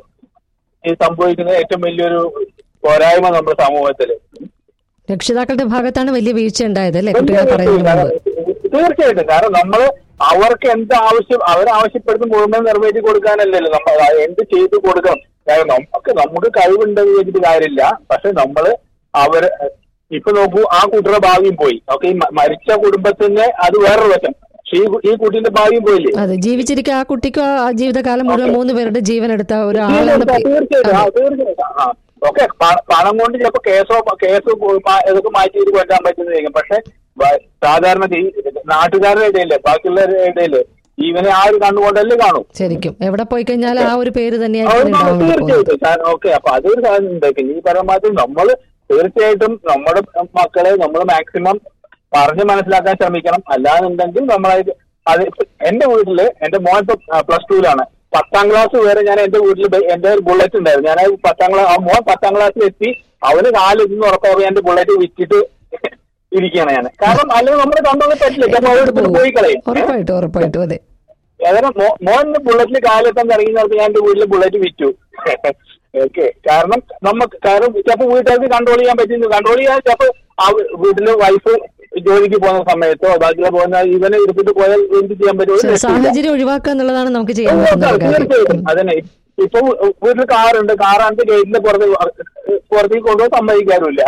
F: ഈ സംഭവിക്കുന്ന ഏറ്റവും വലിയൊരു പോരായ്മ നമ്മുടെ സമൂഹത്തില്
C: രക്ഷിതാക്കളുടെ ഭാഗത്താണ് വലിയ വീഴ്ച ഉണ്ടായത് അല്ലേ കുട്ടികൾ പറയുന്നത് മുമ്പ്
F: തീർച്ചയായിട്ടും കാരണം നമ്മള് അവർക്ക് എന്ത് ആവശ്യം അവരാവശ്യപ്പെടുന്ന മുഴുവൻ നിറവേറ്റി കൊടുക്കാനല്ലല്ലോ നമ്മൾ ആ എന്ത് ചെയ്തു കൊടുക്കണം കാരണം നമുക്ക് നമുക്ക് കഴിവുണ്ടെന്ന് വെച്ചിട്ട് കാര്യമില്ല പക്ഷെ നമ്മള് അവര് ഇപ്പൊ നോക്കൂ ആ കുട്ടിയുടെ ഭാവിയും പോയി ഓക്കെ ഈ മ- മരിച്ച കുടുംബത്തിന് അത് വേറൊരു വശം പക്ഷെ ഈ കു- ഈ കുട്ടീന്റെ ഭാവിയും പോയില്ലേ
C: അതെ ജീവിച്ചിരിക്കുക ആ കുട്ടിക്കും ആ ജീവിതകാലം മുഴുവൻ
F: ഓക്കേ.
C: മൂന്ന് പേരുടെ ജീവൻ എടുത്ത ഒരാളെന്ന
F: തീർച്ചയായിട്ടും തീർച്ചയായിട്ടും ആ, തീർച്ചയായിട്ടും ആ ഓക്കെ പണം കൊണ്ട് ചിലപ്പോ കേസോ കേസ് മാ- ഇതൊക്കെ മാറ്റി ചെയ്ത് കൊല്ലാൻ പറ്റുന്നതായിരിക്കും പക്ഷെ വ- സാധാരണ ഈ നാട്ടുകാരുടെ ഇടയില് ബാക്കിയുള്ളവരുടെ ഇടയില് ഇവനെ ആ ഒരു കണ്ണുകൊണ്ടല്ലേ കാണും
C: ശരിക്കും എവിടെ പോയി കഴിഞ്ഞാൽ ആ ഒരു പേര്
F: അവർ
C: തന്നെയായിരിക്കും ഉണ്ടാവാൻ പോകുന്നത്
F: തീർച്ചയായിട്ടും കാരണം ഓക്കെ അപ്പൊ അതൊരു കാര്യം ഉണ്ട് പിന്നെ ഈ പരമാവധി നമ്മൾ തീർച്ചയായിട്ടും നമ്മുടെ മക്കളെ നമ്മൾ മാക്സിമം പറഞ്ഞ് മനസ്സിലാക്കാൻ ശ്രമിക്കണം അല്ലാന്നുണ്ടെങ്കിൽ നമ്മളത് അത് ഇപ്പൊ എന്റെ വീട്ടില് എന്റെ മോൻ ഇപ്പൊ പ്ലസ് ടുവിലാണ് പത്താം ക്ലാസ് വരെ ഞാൻ എന്റെ വീട്ടിൽ എന്റെ ഒരു ബുള്ളറ്റ് ഉണ്ടായിരുന്നു ഞാൻ പത്താം ക്ലാസ് മോൻ പത്താം ക്ലാസ്സിൽ എത്തി അവന് കാലെത്തുന്ന ഉറപ്പാകും എന്റെ ബുള്ളറ്റ് വിറ്റിട്ട് ഇരിക്കുകയാണ് ഞാൻ കാരണം അല്ലെങ്കിൽ നമ്മുടെ കണ്ടൊന്നും പറ്റില്ല ചിലപ്പോൾ അവരെടുത്തിട്ട് പോയി കളയും ഏ?
C: ഉറപ്പായിട്ടും ഉറപ്പായിട്ടും അതെ
F: ഏതായാലും മോ- മോൻ ബുള്ളറ്റിൽ കാലെത്താൻ തുടങ്ങി നേരത്തെ ഞാൻ എന്റെ വീട്ടിൽ ബുള്ളറ്റ് വിറ്റു ഓക്കെ കാരണം നമുക്ക് കാരണം ചിലപ്പോൾ വീട്ടുകാർക്ക് കൺട്രോൾ ചെയ്യാൻ പറ്റുന്നു കൺട്രോൾ ചെയ്യാൻ ചിലപ്പോൾ ആ വീട്ടില് വൈഫ് ജോലിക്ക് പോകുന്ന സമയത്തോ ബാക്കിയുള്ള പോകുന്ന ഇവനെ എടുത്തിട്ട് പോയാൽ എന്ത് ചെയ്യാൻ പറ്റുമോ ഒരു രക്ഷയില്ല.
C: സാഹചര്യം ഒഴിവാക്കുക എന്നുള്ളതാണ് നമുക്ക് ചെയ്യാൻ പറ്റുന്ന ഒരു കാര്യം
F: തീർച്ചയായിട്ടും അതന്നെ ഇപ്പൊ വീട്ടിൽ കാറുണ്ട് കാറാണ്ട് ഗേറ്റിന്റെ പുറത്ത് പുറത്തേക്ക് കൊണ്ടുപോയി സമ്മതിക്കാറുമില്ല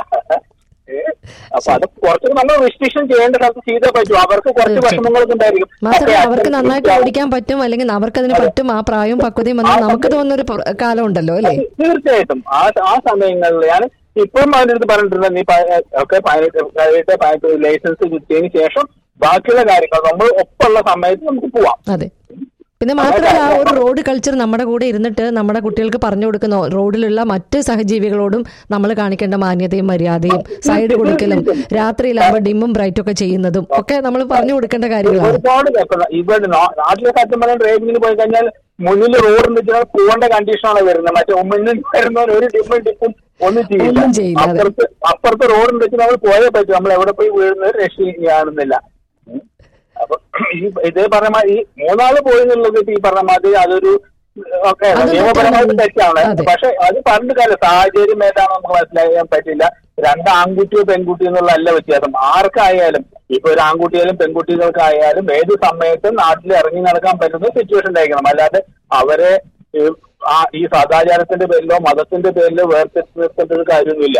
F: ഏ? അപ്പൊ അത് കുറച്ചൊക്കെ നമ്മൾ റെസ്ട്രിക്ഷൻ ചെയ്യേണ്ട സ്ഥലത്ത് ചെയ്തേ പറ്റൂ അവർക്ക് കുറച്ച്
C: തീർച്ചയായിട്ടും.
F: വിഷമങ്ങളൊക്കെ ഉണ്ടായിരിക്കും
C: മാത്രമല്ല
F: പക്ഷേ
C: അവർക്ക്
F: അച്ഛൻ
C: നന്നായിട്ട്
F: കുട്ടിയാണ്.
C: ഓടിക്കാൻ പറ്റും അല്ലെങ്കിൽ അവർക്ക് അതിന് പറ്റും ആ പ്രായവും പക്വതയും വന്നാൽ നമുക്ക് തോന്നുന്ന ഒരു പ്ര- കാലം ഉണ്ടല്ലോ അല്ലേ
F: തീർച്ചയായിട്ടും ആ ആ സമയങ്ങളിൽ ഞാൻ ഇപ്പം അതിന്റെ അടുത്ത് പറഞ്ഞിട്ടുണ്ട് നീ പ- ഒക്കെ പതിനെട്ട് പതിനെട്ട് ലൈസൻസ് കിട്ടിയതിന് ശേഷം ബാക്കിയുള്ള കാര്യങ്ങൾ നമ്മൾ ഒപ്പമുള്ള സമയത്ത് നമുക്ക് പോവാം
C: അതെ പിന്നെ മാത്രമല്ല ആ ഒരു റോഡ് കൾച്ചർ നമ്മുടെ കൂടെ ഇരുന്നിട്ട് നമ്മുടെ കുട്ടികൾക്ക് പറഞ്ഞു കൊടുക്കുന്ന റോഡിലുള്ള മറ്റ് സഹജീവികളോടും നമ്മൾ കാണിക്കേണ്ട മാന്യതയും മര്യാദയും സൈഡ് കൊടുക്കലും രാത്രിയിലാകുമ്പോൾ ഡിമ്മും ബ്രൈറ്റും ഒക്കെ ചെയ്യുന്നതും ഒക്കെ നമ്മൾ പറഞ്ഞു കൊടുക്കേണ്ട കാര്യങ്ങളാണ്
F: ഒരുപാട് കേൾക്കുന്ന ഇവിടെ നാ- നാട്ടിലെ സത്യം പറയാൻ ഡ്രൈവിംഗിന് പോയി കഴിഞ്ഞാൽ മുന്നിൽ റോഡ് വെച്ചാൽ പോകേണ്ട കണ്ടീഷനാണ് വരുന്നത് മറ്റേ മുന്നിൽ വരുന്നവർ ഒരു ഡിമ്മും ഡിപ്പും ഒന്നും ചെയ്യില്ല
C: ഒന്നും ചെയ്യില്ല, അതെ.
F: അപ്പുറത്ത് അപ്പുറത്ത് റോഡ് വെച്ച് നമ്മൾ പോയേ പറ്റും നമ്മൾ എവിടെ പോയി വീഴുന്നത് രക്ഷ കാണുന്നില്ല ഉം. അപ്പൊ ഈ ഇതേ പറഞ്ഞ മാതിരി ഈ മൂന്നാള് പോയി എന്നുള്ളത് ഇപ്പൊ ഈ പറഞ്ഞ മാതിരി അതൊരു ഒക്കെ
C: അത്
F: നിയമപരമായിട്ട്
C: തെറ്റാണ്.
F: തെറ്റാണ്
C: അതെ.
F: പക്ഷെ അത് പറഞ്ഞിട്ട് കാര്യം സാഹചര്യം ഏതാണോ നമുക്ക് മനസ്സിലാക്കാൻ പറ്റില്ല രണ്ട് ആൺകുട്ടിയോ പെൺകുട്ടിയോ എന്നുള്ള അല്ല വ്യത്യാസം ആർക്കായാലും ഇപ്പൊ ഒരു ആൺകുട്ടിയായാലും പെൺകുട്ടികൾക്കായാലും ഏത് സമയത്തും നാട്ടിൽ ഇറങ്ങി നടക്കാൻ പറ്റുന്ന സിറ്റുവേഷൻ ഉണ്ടായിരിക്കണം അല്ലാതെ അവരെ ഈ ആ ഈ സദാചാരത്തിന്റെ പേരിലോ മതത്തിന്റെ പേരിലോ വേർതിരിച്ച് നിർത്തേണ്ട ഒരു കാര്യമൊന്നുമില്ല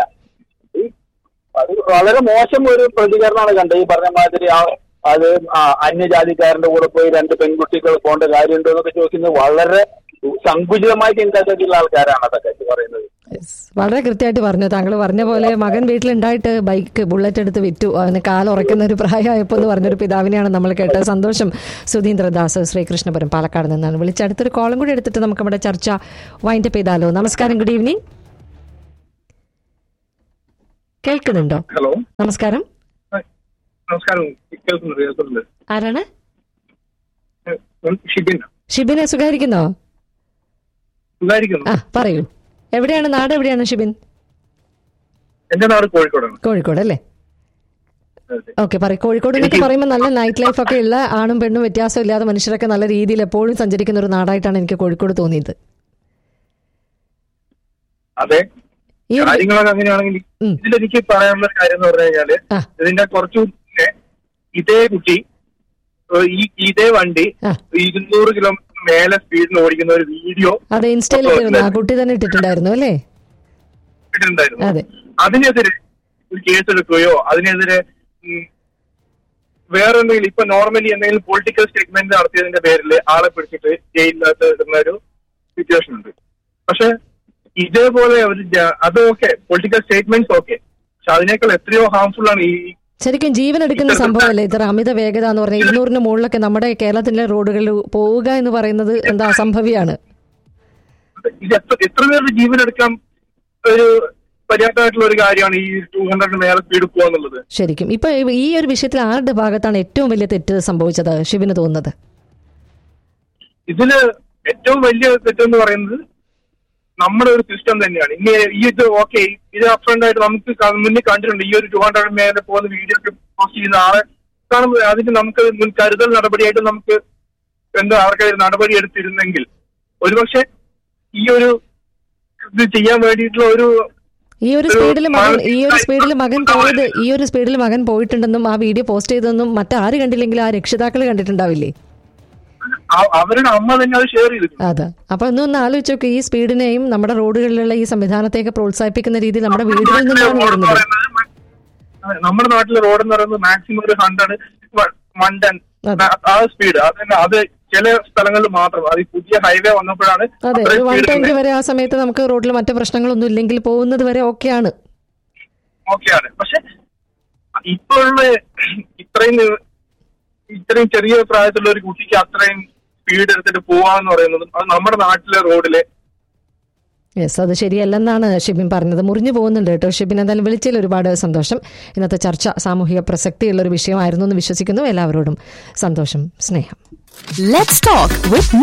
F: ഈ അത് വളരെ മോശം ഒരു പ്രതികരണമാണ് കണ്ടത് ഈ പറഞ്ഞ മാതിരി ആ അത് ആ അന്യജാതിക്കാരന്റെ കൂടെ പോയി രണ്ട് പെൺകുട്ടികൾ പോകേണ്ട കാര്യമുണ്ടോ എന്നൊക്കെ ചോദിക്കുന്നത് വളരെ സങ്കുചിതമായ ചിന്താഗതിയുള്ള ആൾക്കാരാണ് അതൊക്കെ ഇത് പറയുന്നത്
C: Yes. വളരെ കൃത്യമായിട്ട് പറഞ്ഞു താങ്കൾ പറഞ്ഞ പോലെ മകൻ വീട്ടിലുണ്ടായിട്ട് ബൈക്ക് ബുള്ളറ്റ് എടുത്ത് വിറ്റു അവന് കാലുറയ്ക്കുന്ന ഒരു പ്രായമായപ്പോൾ എന്ന് പറഞ്ഞൊരു പിതാവിനെയാണ് നമ്മൾ കേട്ടത് സന്തോഷം സുധീന്ദ്രദാസ് ശ്രീകൃഷ്ണപുരം പാലക്കാട് നിന്നാണ് വിളിച്ച് അടുത്തൊരു കോളം കൂടി എടുത്തിട്ട് നമുക്ക് നമ്മുടെ ചർച്ച വൈൻഡപ്പ് ചെയ്താലോ നമസ്കാരം ഗുഡ് ഈവനിങ് കേൾക്കുന്നുണ്ടോ
F: ഹലോ
C: നമസ്കാരം
F: നമസ്കാരം കേൾക്കുന്നുണ്ട് കേൾക്കുന്നുണ്ട്
C: ആരാണ്
F: ഷിബിൻ
C: ഷിബിനെ സുഖായിരിക്കുന്നോ
F: സുഖായിരിക്കുന്നു
C: ആ പറയൂ എവിടെയാണ് നാട് എവിടെയാണ് ഷിബിൻ
F: എന്റെ നാട് കോഴിക്കോടാണ്
C: കോഴിക്കോട് അല്ലേ ഓക്കെ പറയും കോഴിക്കോട് എന്നൊക്കെ പറയുമ്പോൾ നല്ല നൈറ്റ് ലൈഫ് ഒക്കെ ഉള്ള ആണും പെണ്ണും വ്യത്യാസം ഇല്ലാതെ മനുഷ്യരൊക്കെ നല്ല രീതിയിൽ എപ്പോഴും സഞ്ചരിക്കുന്ന ഒരു നാടായിട്ടാണ് എനിക്ക് കോഴിക്കോട് തോന്നിയത്
F: അതെ
C: ഈ ഒരു
F: കാര്യങ്ങളൊക്കെ അങ്ങനെയാണെങ്കിൽ
C: ഉം.
F: ഇതിലെനിക്ക് പറയാനുള്ള ഒരു കാര്യം എന്ന് പറഞ്ഞു കഴിഞ്ഞാല്
C: ആ.
F: ഇതിന്റെ കുറച്ചു മുന്നേ ഇതേ കുട്ടി ഏഹ് ഈ ഇതേ വണ്ടി
C: ആ.
F: ഇരുന്നൂറ് കിലോമീറ്റർ മേലെ സ്പീഡിൽ ഓടിക്കുന്ന ഒരു വീഡിയോ
C: അതെ ഇൻസ്റ്റയിൽ ഇട്ടിരുന്നു ആ കുട്ടി തന്നെ ഇട്ടിട്ടുണ്ടായിരുന്നു അല്ലേ
F: ഇട്ടിട്ടുണ്ടായിരുന്നു
C: അതെ
F: അതിനെതിരെ ഒരു കേസ് എടുക്കുകയോ അതിനെതിരെ ഉം, വേറെ എന്തെങ്കിലും ഇപ്പൊ നോർമലി എന്തെങ്കിലും പൊളിറ്റിക്കൽ സ്റ്റേറ്റ്മെന്റ് നടത്തിയതിന്റെ പേരിൽ ആളെ പിടിച്ചിട്ട് ജയിലിനകത്ത് ഇടുന്ന ഒരു സിറ്റുവേഷൻ ഉണ്ട് പക്ഷെ ഇതേപോലെ ഒരു ജ- അത് ഓക്കെ പൊളിറ്റിക്കൽ സ്റ്റേറ്റ്മെന്റ്സ് ഓക്കെ പക്ഷെ അതിനേക്കാൾ എത്രയോ ഹാർംഫുൾ ആണ് ഈ
C: ശരിക്കും ജീവൻ എടുക്കുന്ന സംഭവമല്ലേ ഇത്ര അമിത വേഗത എന്ന് പറഞ്ഞാൽ ഇരുന്നൂറിന് മുകളിലൊക്കെ നമ്മുടെ കേരളത്തിലെ റോഡുകളിൽ പോവുക എന്ന് പറയുന്നത് എന്താ അസംഭവിയാണ്
F: ഇത് എത്ര എത്ര പേരുടെ ജീവൻ എടുക്കാൻ ഒരു പര്യാപ്തമായിട്ടുള്ള ഒരു കാര്യമാണ് ഈ ടൂ ഹൺഡ്രഡിന് മേലെ സ്പീഡ് പോകാന്നുള്ളത്
C: ശരിക്കും ഇപ്പൊ ഈ ഒരു വിഷയത്തിൽ ആരുടെ ഭാഗത്താണ് ഏറ്റവും വലിയ തെറ്റ് സംഭവിച്ചത് ഷിബിന് തോന്നുന്നത്
F: ഇതില് ഏറ്റവും വലിയ തെറ്റെന്ന് പറയുന്നത് നമ്മുടെ ഒരു സിസ്റ്റം തന്നെയാണ് ഇനി ഈ ഇത് ഓക്കെ ഇത് അപ്രണ്ട് ആയിട്ട് നമുക്ക് ക- മുന്നിൽ കണ്ടിട്ടുണ്ട് ഈ ഒരു ടു ഹൺഡ്രഡ് മേലെ പോകുന്ന വീഡിയോ ഒക്കെ പോസ്റ്റ് ചെയ്യുന്ന ആളെ കാണുമ്പോൾ അതിന് നമുക്ക് മുൻ കരുതൽ നടപടിയായിട്ട് നമുക്ക് എന്താ അവർക്കെതിരെ നടപടി എടുത്തിരുന്നെങ്കിൽ ഒരുപക്ഷെ ഈ ഒരു ഇത് ചെയ്യാൻ വേണ്ടിയിട്ടുള്ള ഒരു
C: ഈ ഒരു സ്പീഡിൽ മകൻ ഈ ഒരു സ്പീഡിൽ മകൻ പോയത് ഈ ഒരു സ്പീഡിൽ മകൻ പോയിട്ടുണ്ടെന്നും ആ വീഡിയോ പോസ്റ്റ് ചെയ്തതെന്നും മറ്റാര് കണ്ടില്ലെങ്കിൽ ആ രക്ഷിതാക്കൾ കണ്ടിട്ടുണ്ടാവില്ലേ
F: ആ- അവരുടെ അമ്മ തന്നെ അത് ഷെയർ ചെയ്തിട്ടുണ്ട്
C: അതെ അപ്പൊ ഒന്ന് ഒന്ന് ആലോചിച്ച് നോക്ക് ഈ സ്പീഡിനെയും നമ്മുടെ റോഡുകളിലുള്ള ഈ സംവിധാനത്തെയൊക്കെ പ്രോത്സാഹിപ്പിക്കുന്ന രീതിയിൽ നമ്മുടെ വീടുകളിൽ നിന്നാണ്
F: റോഡ് എന്ന്
C: വരുന്നത്
F: പറയുന്നത് മ- അതെ, നമ്മുടെ നാട്ടിലെ റോഡ് എന്ന് പറയുന്നത് മാക്സിമം ഒരു ഹൺഡ്രഡ് വൺ ടെൻ
C: അതെ.
F: ആ സ്പീഡ് അത് തന്നെ അത് ചില സ്ഥലങ്ങളിൽ മാത്രം അത് ഈ പുതിയ ഹൈവേ വന്നപ്പോഴാണ്
C: അതെ
F: അത്രയും
C: വൺ
F: speed
C: ട്വന്റി
F: തന്നെ.
C: വരെ ആ സമയത്ത് നമുക്ക് റോഡിൽ മറ്റു പ്രശ്നങ്ങളൊന്നും ഇല്ലെങ്കിൽ പോകുന്നത് വരെ ഓക്കെയാണ്
F: ഓക്കെയാണ് പക്ഷെ ഇപ്പോഴുള്ള ഇത്രയും ഇത്രയും ചെറിയ പ്രായത്തിലുള്ള ഒരു കുട്ടിക്ക് അത്രയും സ്പീഡ് എടുത്തിട്ട് പോവാന്ന് പറയുന്നതും അത് നമ്മുടെ നാട്ടിലെ റോഡിലെ
C: യെസ് അത് ശരിയല്ലെന്നാണ് ഷിബിൻ പറഞ്ഞത് മുറിഞ്ഞു പോകുന്നുണ്ട് കേട്ടോ ഷിബിൻ എന്തായാലും വിളിച്ചതിൽ ഒരുപാട് സന്തോഷം ഇന്നത്തെ ചർച്ച സാമൂഹിക പ്രസക്തിയുള്ള ഒരു വിഷയമായിരുന്നു എന്ന് വിശ്വസിക്കുന്നു എല്ലാവരോടും സന്തോഷം സ്നേഹം
B: Let's talk with